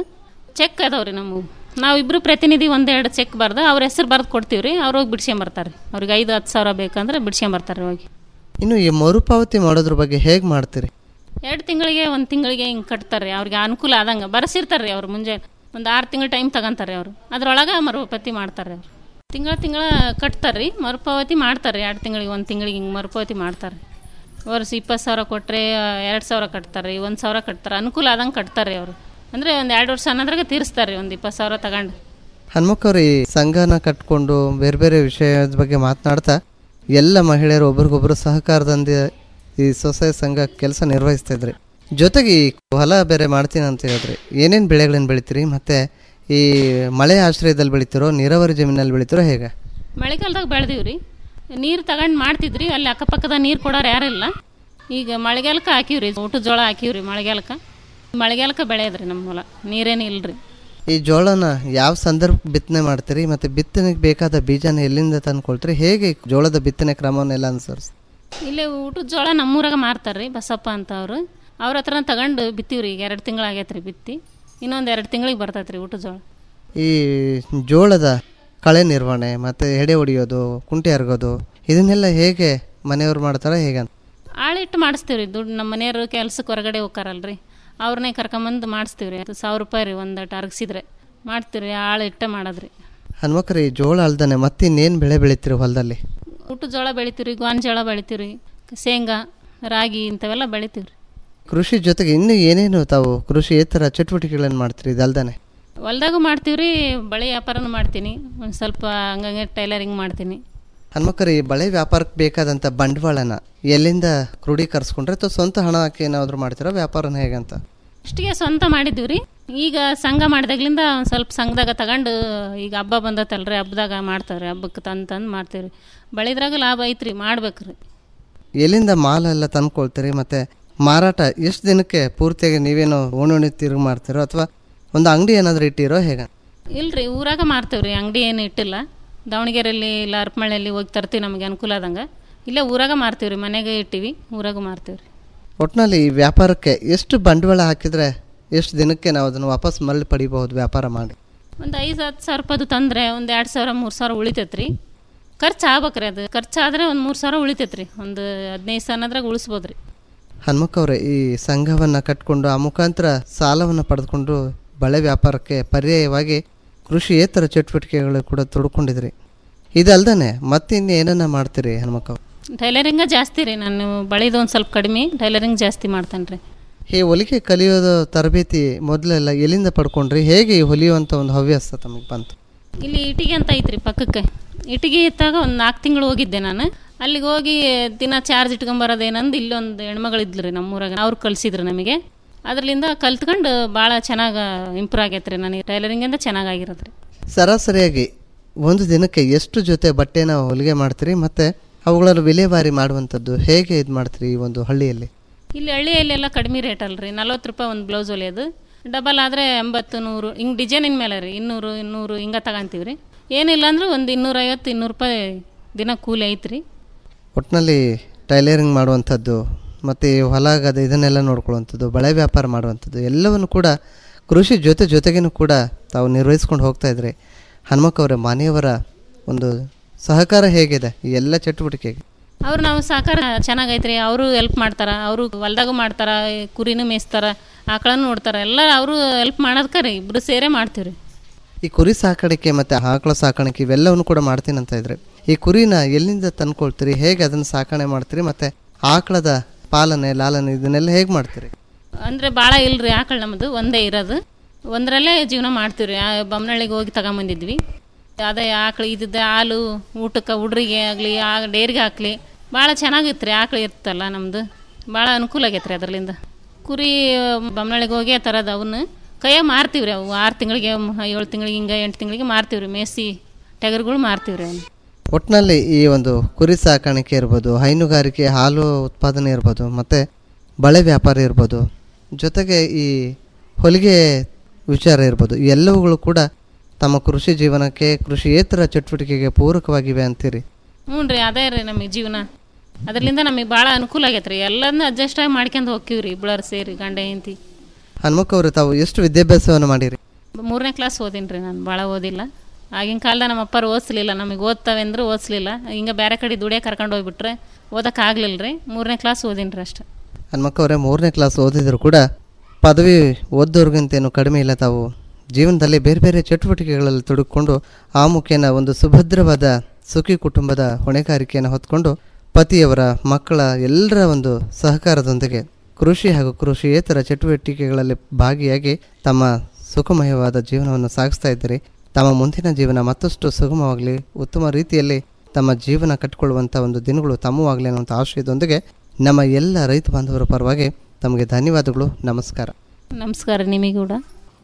ಚೆಕ್ ಅದಾವ್ರಿ ನಮ್ಮವು ನಾವಿಬ್ರು ಪ್ರತಿನಿಧಿ ಒಂದೆರಡು ಚೆಕ್ ಬರ್ದು ಅವ್ರ ಹೆಸರು ಬರ್ದು ಕೊಡ್ತೀವಿ ರೀ ಅವ್ರು ಹೋಗಿ ಬಿಡ್ಸ್ಕೊಂಬರ್ತಾರೆ ಅವ್ರಿಗೆ ಐದು ಹತ್ತು ಸಾವಿರ ಬೇಕಂದ್ರೆ ಬಿಡ್ಸ್ಕೊಂಬರ್ತಾರೆ ಹೋಗಿ ಇನ್ನು ಈ ಮರುಪಾವತಿ ಮಾಡೋದ್ರ ಬಗ್ಗೆ ಹೇಗೆ ಮಾಡ್ತೀರಿ ಎರಡು ತಿಂಗಳಿಗೆ ಒಂದು ತಿಂಗಳಿಗೆ ಹಿಂಗೆ ಕಟ್ತಾರೆ ಅವ್ರಿಗೆ ಅನುಕೂಲ ಆದಂಗೆ ಬರ್ಸಿರ್ತಾರೆ ರೀ ಅವ್ರು ಮುಂಜಾನೆ ಒಂದು ಆರು ತಿಂಗಳು ಟೈಮ್ ತಗೊಂತಾರೆ ಅವರು ಅದ್ರೊಳಗೆ ಮರುಪಾವತಿ ಮಾಡ್ತಾರೆ ಅವ್ರು ತಿಂಗಳ ತಿಂಗಳ ಕಟ್ತಾರೆ ರೀ ಮರುಪಾವತಿ ಮಾಡ್ತಾರೆ ಎರಡು ತಿಂಗಳಿಗೆ ಒಂದು ತಿಂಗಳಿಗೆ ಹಿಂಗೆ ಮರುಪಾವತಿ ಮಾಡ್ತಾರೆ ವರ್ಷ ಇಪ್ಪತ್ತು ಸಾವಿರ ಕೊಟ್ಟರೆ ಎರಡು ಸಾವಿರ ಕಟ್ತಾರೆ ಒಂದು ಸಾವಿರ ಕಟ್ತಾರೆ ಅನುಕೂಲ ಆದಂಗೆ ಕಟ್ತಾರೆ ಅವರು ಅಂದರೆ ಒಂದು ಎರಡು ವರ್ಷ ಅನ್ನೋದ್ರಾಗ ತೀರಿಸ್ತಾರೆ ಒಂದು ಇಪ್ಪತ್ತು ಸಾವಿರ ತಗೊಂಡು ಹನುಮಕ್ಕವ್ರು ಈ ಸಂಘನ ಕಟ್ಕೊಂಡು ಬೇರೆ ಬೇರೆ ವಿಷಯದ ಬಗ್ಗೆ ಮಾತನಾಡ್ತಾ ಎಲ್ಲ ಮಹಿಳೆಯರು ಒಬ್ರಿಗೊಬ್ರು ಸಹಕಾರದಿಂದ ಈ ಸ್ವಸಹಾಯ ಸಂಘ ಕೆಲಸ ನಿರ್ವಹಿಸ್ತಾ ಇದ್ರಿ ಜೊತೆಗೆ ಈ ಹೊಲ ಬೇರೆ ಮಾಡ್ತೀನಿ ಅಂತ ಹೇಳಿದ್ರಿ ಏನೇನು ಬೆಳೆಗಳನ್ನ ಬೆಳಿತೀರಿ ಮತ್ತು ಈ ಮಳೆ ಆಶ್ರಯದಲ್ಲಿ ಬೆಳಿತೀರೋ ನೀರಾವರಿ ಜಮೀನಲ್ಲಿ ಬೆಳಿತೀರೋ ಹೇಗೆ ಮಳೆಗಾಲದಾಗ ಬೆಳೆದೀವಿ ರೀ ನೀರು ತಗೊಂಡು ಮಾಡ್ತಿದ್ರಿ ಅಲ್ಲಿ ಅಕ್ಕಪಕ್ಕದ ನೀರು ಕೊಡೋರು ಯಾರಿಲ್ಲ ಈಗ ಮಳೆಗಾಲಕ್ಕೆ ಹಾಕಿವ್ರಿ ಊಟದ ಜೋಳ ಹಾಕಿವ್ರಿ ಮಳೆಗಾಲಕ್ಕೆ ಮಳೆಗಾಲಕ್ಕೆ ಬೆಳೆಯದ್ರಿ ನಮ್ಮ ಹೊಲ ನೀರೇನು ಇಲ್ರಿ ಈ ಜೋಳನ ಯಾವ ಸಂದರ್ಭ ಬಿತ್ತನೆ ಮಾಡ್ತೀರಿ ಮತ್ತು ಬಿತ್ತನೆಗೆ ಬೇಕಾದ ಬೀಜನ ಎಲ್ಲಿಂದ ತಂದ್ಕೊಳ್ತೀರಿ ಹೇಗೆ ಈ ಜೋಳದ ಬಿತ್ತನೆ ಕ್ರಮವನ್ನೆಲ್ಲ ಅನುಸರಿಸಿ ಇಲ್ಲೇ ಊಟದ ಜೋಳ ನಮ್ಮೂರಾಗ ಮಾರ್ತಾರ್ರಿ ಬಸಪ್ಪ ಅಂತ ಅವರು ಅವ್ರ ಹತ್ರ ತಗೊಂಡು ಬಿತ್ತೀವ್ರಿ ಈಗ ಎರಡು ತಿಂಗಳಾಗೈತೆ ರೀ ಬಿತ್ತಿ ಇನ್ನೊಂದು ಎರಡು ತಿಂಗಳಿಗೆ ಬರ್ತೈತೆ ರೀ ಊಟದ ಜೋಳ ಈ ಜೋಳದ ಕಳೆ ನಿರ್ವಹಣೆ ಮತ್ತು ಎಡೆ ಹೊಡಿಯೋದು ಕುಂಟೆ ಹರಗೋದು ಇದನ್ನೆಲ್ಲ ಹೇಗೆ ಮನೆಯವ್ರು ಮಾಡ್ತಾರಾ ಹೇಗೆ ಅಂತ ಆಳಿಟ್ಟು ಮಾಡಿಸ್ತೀವ್ರಿ ದುಡ್ಡು ನಮ್ಮ ಮನೆಯವರು ಕೆಲ್ಸಕ್ಕೆ ಹೊರಗಡೆ ಹೋಗ್ತಾರಲ್ರಿ ಅವ್ರನ್ನೇ ಕರ್ಕೊಂಬಂದು ಮಾಡಿಸ್ತೀವ್ರಿ ಅದು ಸಾವಿರ ರೂಪಾಯಿ ರೀ ಒಂದಟ್ಟು ಅರಗಿಸಿದ್ರೆ ಮಾಡ್ತೀವ್ರಿ ಆಳು ಇಟ್ಟೆ ಮಾಡೋದ್ರಿ ಹನುಮಕ್ಕರು ಈ ಜೋಳ ಅಲ್ದಾನೆ ಮತ್ತೆ ಇನ್ನೇನು ಬೆಳೆ ಬೆಳಿತೀರಿ ಹೊಲದಲ್ಲಿ ಊಟದ ಜೋಳ ಬೆಳಿತೀವ್ರಿ ಗೋನ್ ಜೋಳ ಬೆಳಿತೀವ್ರಿ ಶೇಂಗಾ ರಾಗಿ ಇಂಥವೆಲ್ಲ ಬೆಳಿತೀವ್ರಿ ಕೃಷಿ ಜೊತೆಗೆ ಇನ್ನೂ ಏನೇನು ತಾವು ಕೃಷಿಯೇತರ ಚಟುವಟಿಕೆಗಳನ್ನು ಮಾಡ್ತೀರಿ ಇದಲ್ದಾನೆ ಹೊಲ್ದಾಗೂ ಮಾಡ್ತೀವ್ರಿ ಬಳೆ ವ್ಯಾಪಾರನೂ ಮಾಡ್ತೀನಿ ಒಂದು ಸ್ವಲ್ಪ ಹಂಗಂಗೆ ಟೈಲರಿಂಗ್ ಮಾಡ್ತೀನಿ ಹನುಮಕ್ಕರು ಈ ಬಳೆ ವ್ಯಾಪಾರಕ್ಕೆ ಬೇಕಾದಂಥ ಬಂಡವಾಳನ ಎಲ್ಲಿಂದ ಕ್ರೋಢೀಕರಿಸ್ಕೊಂಡ್ರೆ ಅಥವಾ ಸ್ವಂತ ಹಣ ಹಾಕಿ ಏನಾದರೂ ಮಾಡ್ತೀರಾ ವ್ಯಾಪಾರನ ಹೇಗಂತ ಇಷ್ಟಿಗೆ ಸ್ವಂತ ಮಾಡಿದ್ದೀವಿ ರೀ ಈಗ ಸಂಘ ಮಾಡಿದಾಗ್ಲಿಂದ ಒಂದು ಸ್ವಲ್ಪ ಸಂಘದಾಗ ತಗೊಂಡು ಈಗ ಹಬ್ಬ ಬಂದತ್ತಲ್ರಿ ಹಬ್ಬದಾಗ ಮಾಡ್ತಾವ್ರಿ ಹಬ್ಬಕ್ಕೆ ತಂದು ತಂದು ಮಾಡ್ತೀವಿ ರೀ ಬಳಿದ್ರಾಗ ಲಾಭ ಐತ್ರಿ ಮಾಡ್ಬೇಕ್ರಿ ಎಲ್ಲಿಂದ ಮಾಲೆಲ್ಲ ತಂದ್ಕೊಳ್ತೀರಿ ಮತ್ತು ಮಾರಾಟ ಎಷ್ಟು ದಿನಕ್ಕೆ ಪೂರ್ತಿಯಾಗಿ ನೀವೇನು ಓಣಿ ತಿರುಗಿ ಮಾಡ್ತೀರೋ ಅಥವಾ ಒಂದು ಅಂಗಡಿ ಏನಾದರೂ ಇಟ್ಟಿರೋ ಹೇಗೆ ಇಲ್ರಿ ಊರಾಗ ಮಾರ್ತೀವ್ರಿ ಅಂಗಡಿ ಏನು ಇಟ್ಟಿಲ್ಲ ದಾವಣಗೆರೆಯಲ್ಲಿ ಇಲ್ಲ ಹರಪನಹಳ್ಳಿಯಲ್ಲಿ ಹೋಗಿ ತರ್ತೀವಿ ನಮಗೆ ಅನುಕೂಲ ಆದಂಗೆ ಇಲ್ಲೇ ಊರಾಗ ಮಾರ್ತೀವ್ರಿ ಮನೆಗೆ ಇಟ್ಟಿವಿ ಊರಾಗ ಮಾರ್ತೀವ್ರಿ ಒಟ್ಟಿನಲ್ಲಿ ಈ ವ್ಯಾಪಾರಕ್ಕೆ ಎಷ್ಟು ಬಂಡವಾಳ ಹಾಕಿದರೆ ಎಷ್ಟು ದಿನಕ್ಕೆ ನಾವು ಅದನ್ನು ವಾಪಸ್ ಮರಳಿ ಪಡಿಬಹುದು ವ್ಯಾಪಾರ ಮಾಡಿ ಒಂದು ಐದು ಹತ್ತು ಸಾವಿರ ರೂಪಾಯ್ದು ತಂದರೆ ಒಂದು ಎರಡು ಸಾವಿರ ಮೂರು ಸಾವಿರ ಉಳಿತೈತೆ ರೀ ಖರ್ಚು ಆಗ್ಬೇಕ್ರಿ ಅದು ಖರ್ಚಾದ್ರೆ ಒಂದು ಮೂರು ಸಾವಿರ ಉಳಿತೈತೆ ರೀ ಒಂದು ಹದಿನೈದು ಸಾವಿರದ್ರಾಗ ಉಳಿಸ್ಬೋದು ರೀ ಹನುಮಕ್ಕವ್ರೆ ಈ ಸಂಘವನ್ನು ಕಟ್ಕೊಂಡು ಆ ಮುಖಾಂತರ ಸಾಲವನ್ನು ಪಡೆದುಕೊಂಡು ಬಳೆ ವ್ಯಾಪಾರಕ್ಕೆ ಪರ್ಯಾಯವಾಗಿ ಕೃಷಿಯೇತರ ಚಟುವಟಿಕೆಗಳು ಕೂಡ ತೊಡ್ಕೊಂಡಿದ್ರಿ ಇದಲ್ದೇ ಮತ್ತೆ ಇನ್ನು ಏನನ್ನ ಮಾಡ್ತೀರಿ ಹನುಮಕ್ಕವ್ರು ಟೈಲರಿಂಗ ಜಾಸ್ತಿ ರೀ ನಾನು ಬಳಿದು ಒಂದು ಸ್ವಲ್ಪ ಕಡಿಮೆ ಟೈಲರಿಂಗ್ ಜಾಸ್ತಿ ಮಾಡ್ತಾನೆ ರೀ ಈ ಹೊಲಿಗೆ ಕಲಿಯೋದು ತರಬೇತಿ ಮೊದಲೆಲ್ಲ ಎಲ್ಲಿಂದ ಪಡ್ಕೊಂಡ್ರಿ ಹೇಗೆ ಈ ಹೊಲಿಯುವಂಥ ಒಂದು ಹವ್ಯಾಸ ತಮಗೆ ಬಂತು ಇಲ್ಲಿ ಇಟಿಗೆ ಅಂತ ಐತ್ರಿ ಪಕ್ಕಕ್ಕೆ ಇಟಿಗೆ ಇತ್ತಾಗ ಒಂದು ನಾಲ್ಕು ತಿಂಗಳು ಹೋಗಿದ್ದೆ ನಾನು ಅಲ್ಲಿಗೆ ಹೋಗಿ ದಿನ ಚಾರ್ಜ್ ಇಟ್ಕೊಂಬರೋದೇನಂದು ಇಲ್ಲೊಂದು ಹೆಣ್ಮಗಳಿದ್ಲು ರೀ ನಮ್ಮೂರಾಗ ಅವ್ರು ಕಲಿಸಿದ್ರು ನಮಗೆ ಅದರಿಂದ ಕಲ್ತ್ಕೊಂಡು ಭಾಳ ಚೆನ್ನಾಗಿ ಇಂಪ್ರೂವ್ ಆಗೈತೆ ರೀ ನನಗೆ ಟೈಲರಿಂಗಿಂದ ಚೆನ್ನಾಗಾಗಿರೋದು ರೀ ಸರಾಸರಿಯಾಗಿ ಒಂದು ದಿನಕ್ಕೆ ಎಷ್ಟು ಜೊತೆ ಬಟ್ಟೆನ ಹೊಲಿಗೆ ಮಾಡ್ತೀರಿ ಮತ್ತು ಅವುಗಳನ್ನು ವಿಲೇವಾರಿ ಮಾಡುವಂಥದ್ದು ಹೇಗೆ ಇದು ಮಾಡ್ತೀರಿ ಈ ಒಂದು ಹಳ್ಳಿಯಲ್ಲಿ ಇಲ್ಲಿ ಹಳ್ಳಿಯಲ್ಲೆಲ್ಲ ಕಡಿಮೆ ರೇಟ್ ಅಲ್ರಿ ನಲ್ವತ್ತು ರೂಪಾಯಿ ಒಂದು ಬ್ಲೌಸ್ ಹೊಲಿಯೋದು ಡಬಲ್ ಆದರೆ ಎಂಬತ್ತು ನೂರು ಹಿಂಗೆ ಡಿಸೈನಿನ ಮೇಲೆ ರೀ ಇನ್ನೂರು ಇನ್ನೂರು ಹಿಂಗೆ ತಗೊಂತೀವಿ ರೀ ಏನಿಲ್ಲ ಅಂದ್ರೆ ಒಂದು ಇನ್ನೂರೈವತ್ತು ಇನ್ನೂರು ರೂಪಾಯಿ ದಿನ ಕೂಲಿ ಐತ್ರಿ ಒಟ್ಟಿನಲ್ಲಿ ಟೈಲರಿಂಗ್ ಮಾಡುವಂಥದ್ದು ಮತ್ತು ಈ ಹೊಲ ಗದ್ದೆ ಇದನ್ನೆಲ್ಲ ನೋಡ್ಕೊಳ್ಳುವಂಥದ್ದು ಬಳೆ ವ್ಯಾಪಾರ ಮಾಡುವಂಥದ್ದು ಎಲ್ಲವನ್ನು ಕೂಡ ಕೃಷಿ ಜೊತೆ ಜೊತೆಗೇನು ಕೂಡ ತಾವು ನಿರ್ವಹಿಸ್ಕೊಂಡು ಹೋಗ್ತಾ ಇದ್ರಿ ಹನುಮಕ್ಕವರ ಮನೆಯವರ ಒಂದು ಸಹಕಾರ ಹೇಗಿದೆ ಈ ಎಲ್ಲ ಚಟುವಟಿಕೆಗೆ ಅವ್ರು ನಾವು ಸಹಕಾರ ಚೆನ್ನಾಗೈತ್ರಿ ಅವರು ಹೆಲ್ಪ್ ಮಾಡ್ತಾರ ಅವರು ಹೊಲ್ದಾಗೂ ಮಾಡ್ತಾರ ಈ ಕುರಿನೂ ಮೇಯಿಸ್ತಾರ ಆಕಳನ್ನು ನೋಡ್ತಾರ ಎಲ್ಲ ಅವರು ಹೆಲ್ಪ್ ಮಾಡೋದಕ್ಕೆ ರೀ ಇಬ್ರು ಸೇರೇ ಮಾಡ್ತೀವಿ ರೀ ಈ ಕುರಿ ಸಾಕಾಣಿಕೆ ಮತ್ತು ಆಕಳ ಸಾಕಾಣಿಕೆ ಇವೆಲ್ಲವನ್ನು ಕೂಡ ಮಾಡ್ತೀನಿ ಅಂತ ಇದ್ರೆ ಈ ಕುರಿನ ಎಲ್ಲಿಂದ ತಂದ್ಕೊಳ್ತೀರಿ ಹೇಗೆ ಅದನ್ನು ಸಾಕಣೆ ಮಾಡ್ತೀರಿ ಮತ್ತು ಆಕಳದ ಪಾಲನೆ ಲಾಲನೆ ಇದನ್ನೆಲ್ಲ ಹೇಗೆ ಮಾಡ್ತೀರಿ ಅಂದರೆ ಭಾಳ ಇಲ್ರಿ ಆಕಳು ನಮ್ಮದು ಒಂದೇ ಇರೋದು ಒಂದರಲ್ಲೇ ಜೀವನ ಮಾಡ್ತೀವಿ ರೀ ಬೊಮ್ಮನಹಳ್ಳಿಗೆ ಹೋಗಿ ತಗೊಂಬಂದಿದ್ವಿ ಅದೇ ಆಕಳು ಇದ್ದಿದ್ದ ಹಾಲು ಊಟಕ್ಕೆ ಹುಡ್ರಿಗೆ ಆಗಲಿ ಆ ಡೇರಿಗೆ ಹಾಕ್ಲಿ ಭಾಳ ಚೆನ್ನಾಗಿತ್ತು ರೀ ಆಕಳು ಇರ್ತಲ್ಲ ನಮ್ಮದು ಭಾಳ ಅನುಕೂಲ ಆಗೈತೆ ರೀ ಅದರಿಂದ ಕುರಿ ಬೊಮ್ಮನಹಳ್ಳಿಗೆ ಹೋಗಿ ತರೋದು ಅವನ್ನ ಕೈಯಾಗ ಮಾರ್ತೀವಿ ರೀ ಅವು ಆರು ತಿಂಗಳಿಗೆ ಏಳು ತಿಂಗಳಿಗೆ ಹಿಂಗೆ ಎಂಟು ತಿಂಗಳಿಗೆ ಮಾರ್ತೀವಿ ರೀ ಮೇಸಿ ಟಗರುಗಳು ಮಾರ್ತೀವಿ ರೀ ಅವನ್ನ ಒಟ್ಟಿನಲ್ಲಿ ಈ ಒಂದು ಕುರಿ ಸಾಕಾಣಿಕೆ ಇರ್ಬೋದು ಹೈನುಗಾರಿಕೆ ಹಾಲು ಉತ್ಪಾದನೆ ಇರ್ಬೋದು ಮತ್ತು ಬಳೆ ವ್ಯಾಪಾರ ಇರ್ಬೋದು ಜೊತೆಗೆ ಈ ಹೊಲಿಗೆ ವಿಚಾರ ಇರ್ಬೋದು ಈ ಎಲ್ಲವುಗಳು ಕೂಡ ತಮ್ಮ ಕೃಷಿ ಜೀವನಕ್ಕೆ ಕೃಷಿಯೇತರ ಚಟುವಟಿಕೆಗೆ ಪೂರಕವಾಗಿವೆ ಅಂತೀರಿ ಹ್ಞೂ ರೀ ಅದೇ ರೀ ನಮಗೆ ಜೀವನ ಅದರಿಂದ ನಮಗೆ ಭಾಳ ಅನುಕೂಲ ಆಗೈತೆ ರೀ ಎಲ್ಲದನ್ನ ಅಡ್ಜಸ್ಟ್ ಆಗಿ ಮಾಡ್ಕೊಂಡು ಹೋಗ್ತೀವಿ ರೀ ಇಬ್ಬಳರು ಸೇರಿ ಗಂಡ ಹೆಂಡತಿ ಹನುಮಕ್ಕ ಅವರು ತಾವು ಎಷ್ಟು ವಿದ್ಯಾಭ್ಯಾಸವನ್ನು ಮಾಡಿರಿ ಮೂರನೇ ಕ್ಲಾಸ್ ಓದಿನಿ ರೀ ನಾನು ಭಾಳ ಓದಿಲ್ಲ ಆಗಿನ ಕಾಲದ ನಮ್ಮ ಅಪ್ಪರು ಓದಿಸ್ಲಿಲ್ಲ ನಮಗೆ ಓದ್ತವೆ ಅಂದ್ರೆ ಓದಿಸ್ಲಿಲ್ಲ ಹಿಂಗೆ ಬೇರೆ ಕಡೆ ದುಡಿಯೋಕೆ ಕರ್ಕೊಂಡು ಹೋಗ್ಬಿಟ್ರೆ ಓದೋಕ್ಕಾಗಲಿಲ್ಲ ರೀ ಮೂರನೇ ಕ್ಲಾಸ್ ಓದಿನಿ ರೀ ಅಷ್ಟೆ ಹನುಮಕ್ಕವರೇ ಮೂರನೇ ಕ್ಲಾಸ್ ಓದಿದ್ರು ಕೂಡ ಪದವಿ ಓದೋರ್ಗಿಂತೇನು ಕಡಿಮೆ ಇಲ್ಲ ತಾವು ಜೀವನದಲ್ಲಿ ಬೇರೆ ಬೇರೆ ಚಟುವಟಿಕೆಗಳಲ್ಲಿ ತೊಡಗಿಕೊಂಡು ಆ ಮುಖೇನ ಒಂದು ಸುಭದ್ರವಾದ ಸುಖಿ ಕುಟುಂಬದ ಹೊಣೆಗಾರಿಕೆಯನ್ನು ಹೊತ್ಕೊಂಡು ಪತಿಯವರ ಮಕ್ಕಳ ಎಲ್ಲರ ಒಂದು ಸಹಕಾರದೊಂದಿಗೆ ಕೃಷಿ ಹಾಗೂ ಕೃಷಿಯೇತರ ಚಟುವಟಿಕೆಗಳಲ್ಲಿ ಭಾಗಿಯಾಗಿ ತಮ್ಮ ಸುಖಮಯವಾದ ಜೀವನವನ್ನು ಸಾಗಿಸ್ತಾ ಇದ್ದಾರೆ ತಮ್ಮ ಮುಂದಿನ ಜೀವನ ಮತ್ತಷ್ಟು ಸುಗಮವಾಗಲಿ ಉತ್ತಮ ರೀತಿಯಲ್ಲಿ ತಮ್ಮ ಜೀವನ ಕಟ್ಟಿಕೊಳ್ಳುವಂಥ ಒಂದು ದಿನಗಳು ತಮ್ಮವಾಗಲಿ ಅನ್ನುವಂಥ ಆಶಯದೊಂದಿಗೆ ನಮ್ಮ ಎಲ್ಲ ರೈತ ಬಾಂಧವರ ಪರವಾಗಿ ತಮಗೆ ಧನ್ಯವಾದಗಳು ನಮಸ್ಕಾರ ನಮಸ್ಕಾರ ನಿಮಗೆ ಕೂಡ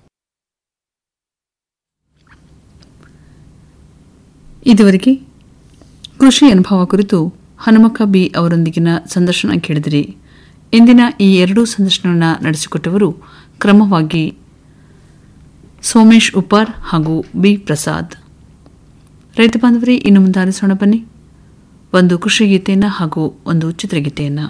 ಇದುವರೆಗೆ ಕೃಷಿ ಅನುಭವ ಕುರಿತು ಹನುಮಕ್ಕ ಬಿ ಅವರೊಂದಿಗಿನ ಸಂದರ್ಶನ ಕೇಳಿದಿರಿ ಇಂದಿನ ಈ ಎರಡೂ ಸಂದರ್ಶನವನ್ನು ನಡೆಸಿಕೊಟ್ಟವರು ಕ್ರಮವಾಗಿ ಸೋಮೇಶ್ ಉಪ್ಪಾರ್ ಹಾಗೂ ಬಿ ಪ್ರಸಾದ್ ರೈತ ಬಾಂಧವರೇ ಇನ್ನು ಮುಂದೆ ಆಲಿಸೋಣ ಬನ್ನಿ ಒಂದು ಕೃಷಿ ಗೀತೆಯನ್ನು ಹಾಗೂ ಒಂದು ಚಿತ್ರಗೀತೆಯನ್ನು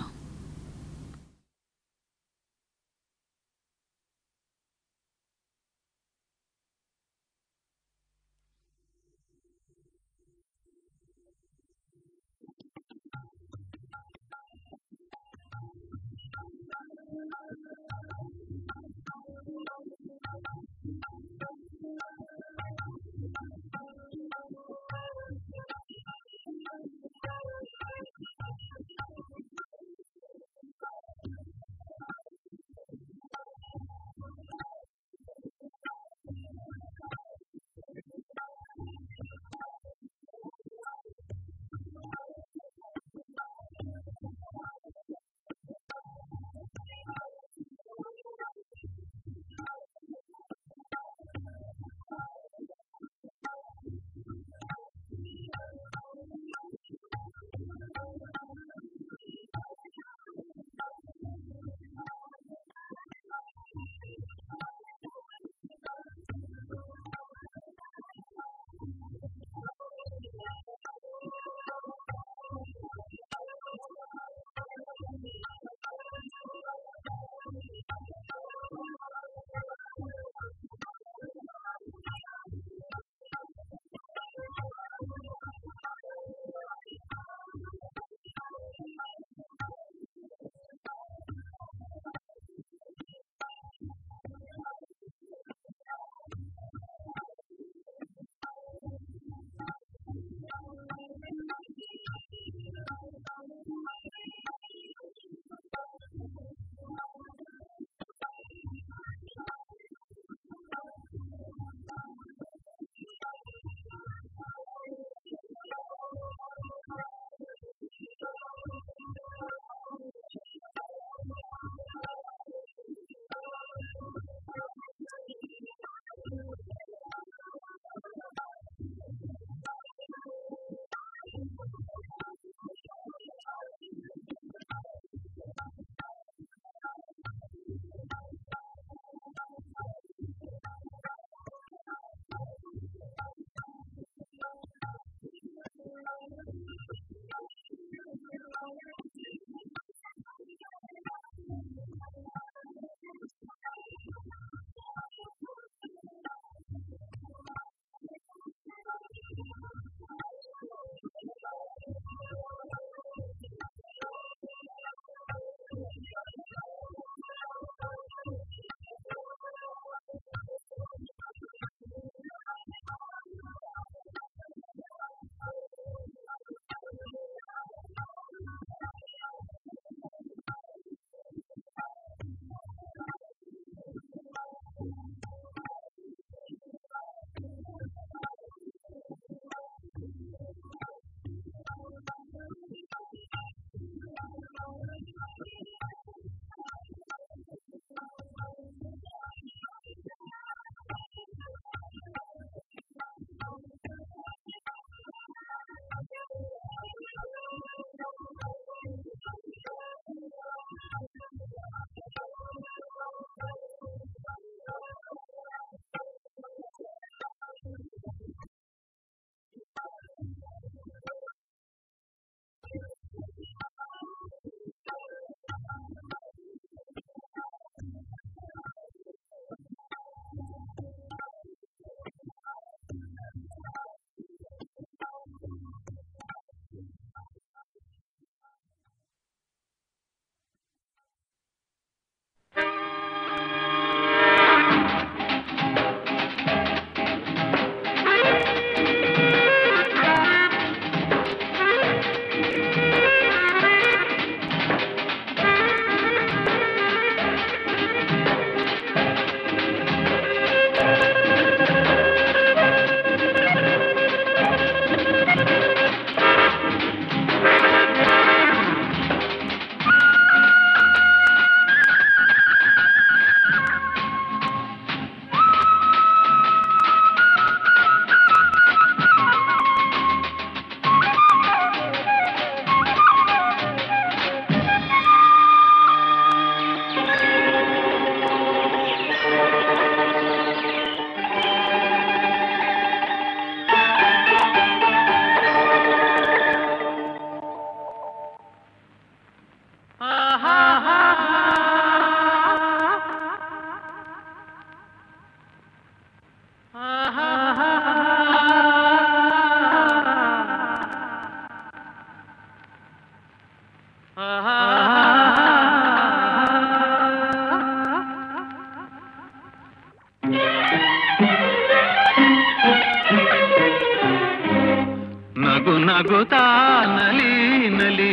ನಗು ನಗುತ್ತಾ ನಲಿ ನಲಿ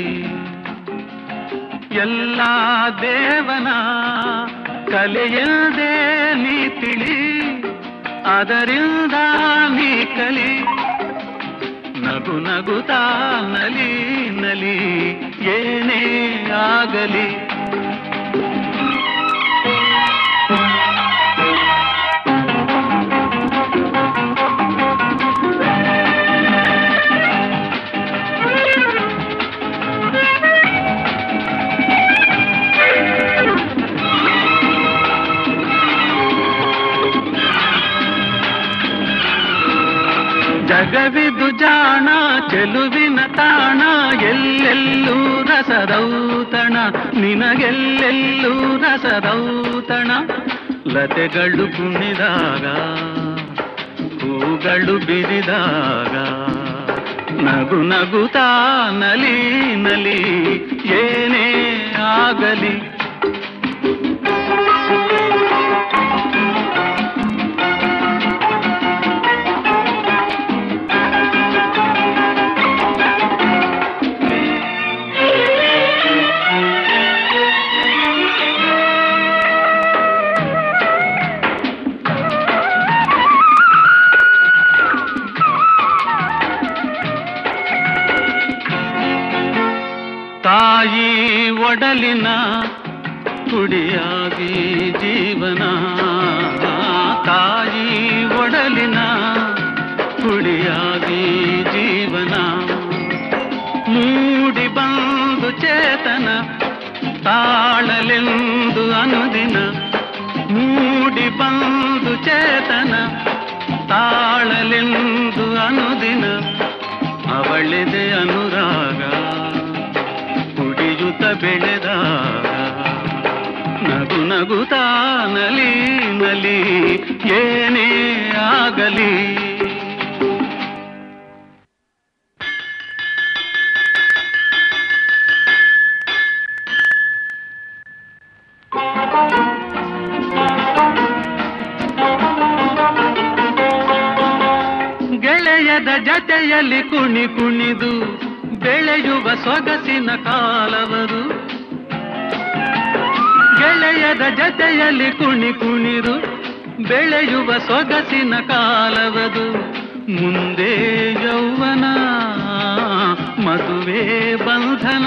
ಎಲ್ಲ ದೇವನ ಕಲೆಯಲ್ದೇ ನೀ ತಿಳಿ ಅದರಿಂದ ನೀ ಕಲಿ ನಗು ನಗುತ್ತಾ ನಲಿ ನಲಿ ಏನೇ ಆಗಲಿ ಜಗವಿದು ಜಾಣ ಚೆಲುವಿನ ತಾಣ ಎಲ್ಲೆಲ್ಲೂ ರಸದೌತಣ ನಿನಗೆಲ್ಲೆಲ್ಲೂ ರಸದೌತಣ ಲತೆಗಳು ಕುಣಿದಾಗ ಹೂಗಳು ಬಿರಿದಾಗ ನಗು ನಗುತ್ತಾ ನಲಿ ನಲಿ ಏನೇ ಆಗಲಿ ತಾಯಿ ಒಡಲಿನ ಕುಡಿಯಾಗಿ ಜೀವನ ತಾಯಿ ಒಡಲಿನ ಕುಡಿಯಾಗಿ ಜೀವನ ಮೂಡಿ ಬಂದು ಚೇತನ ತಾಳಲೆಂದು ಅನುದಿನ ಮೂಡಿ ಬಂದು ಚೇತನ ತಾಳಲೆಂದು ಅನುದಿನ ಅವಳಿದೆ ಅನುರಾಗ ಕುಡಿಯುತ್ತ ಬೆಳೆದಾಗ ನಗು ನಗುತ್ತಾ ನಲಿ ನಲಿ ಏನೇ ಆಗಲಿ ಗೆಳೆಯದ ಜತೆಯಲ್ಲಿ ಕುಣಿ ಕುಣಿದು ಬೆಳೆಯುವ ಸೊಗಸಿನ ಕಾಲವರು ಗೆಳೆಯದ ಜತೆಯಲ್ಲಿ ಕುಣಿ ಕುಣಿದು ಬೆಳೆಯುವ ಸೊಗಸಿನ ಕಾಲವದು ಮುಂದೆ ಯೌವನ ಮದುವೆ ಬಂಧನ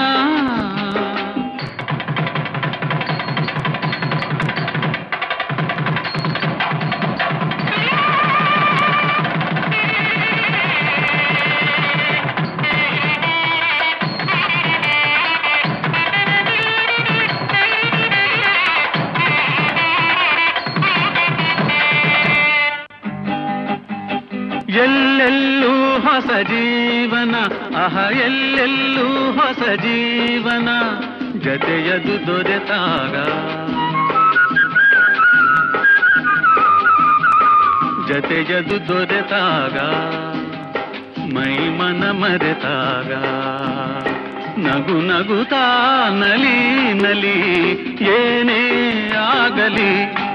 ಎಲ್ಲೆಲ್ಲೂ ಹೊಸ ಜೀವನ ಅಹ ಎಲ್ಲೆಲ್ಲೂ ಹೊಸ ಜೀವನ ಜತೆಯದು ದೊರೆತಾಗ ಜತೆಯದು ದೊರೆತಾಗ ಮೈ ಮನ ಮರೆತಾಗ ನಗು ನಗುತ್ತಾ ನಲಿ ನಲಿ ಏನೇ ಆಗಲಿ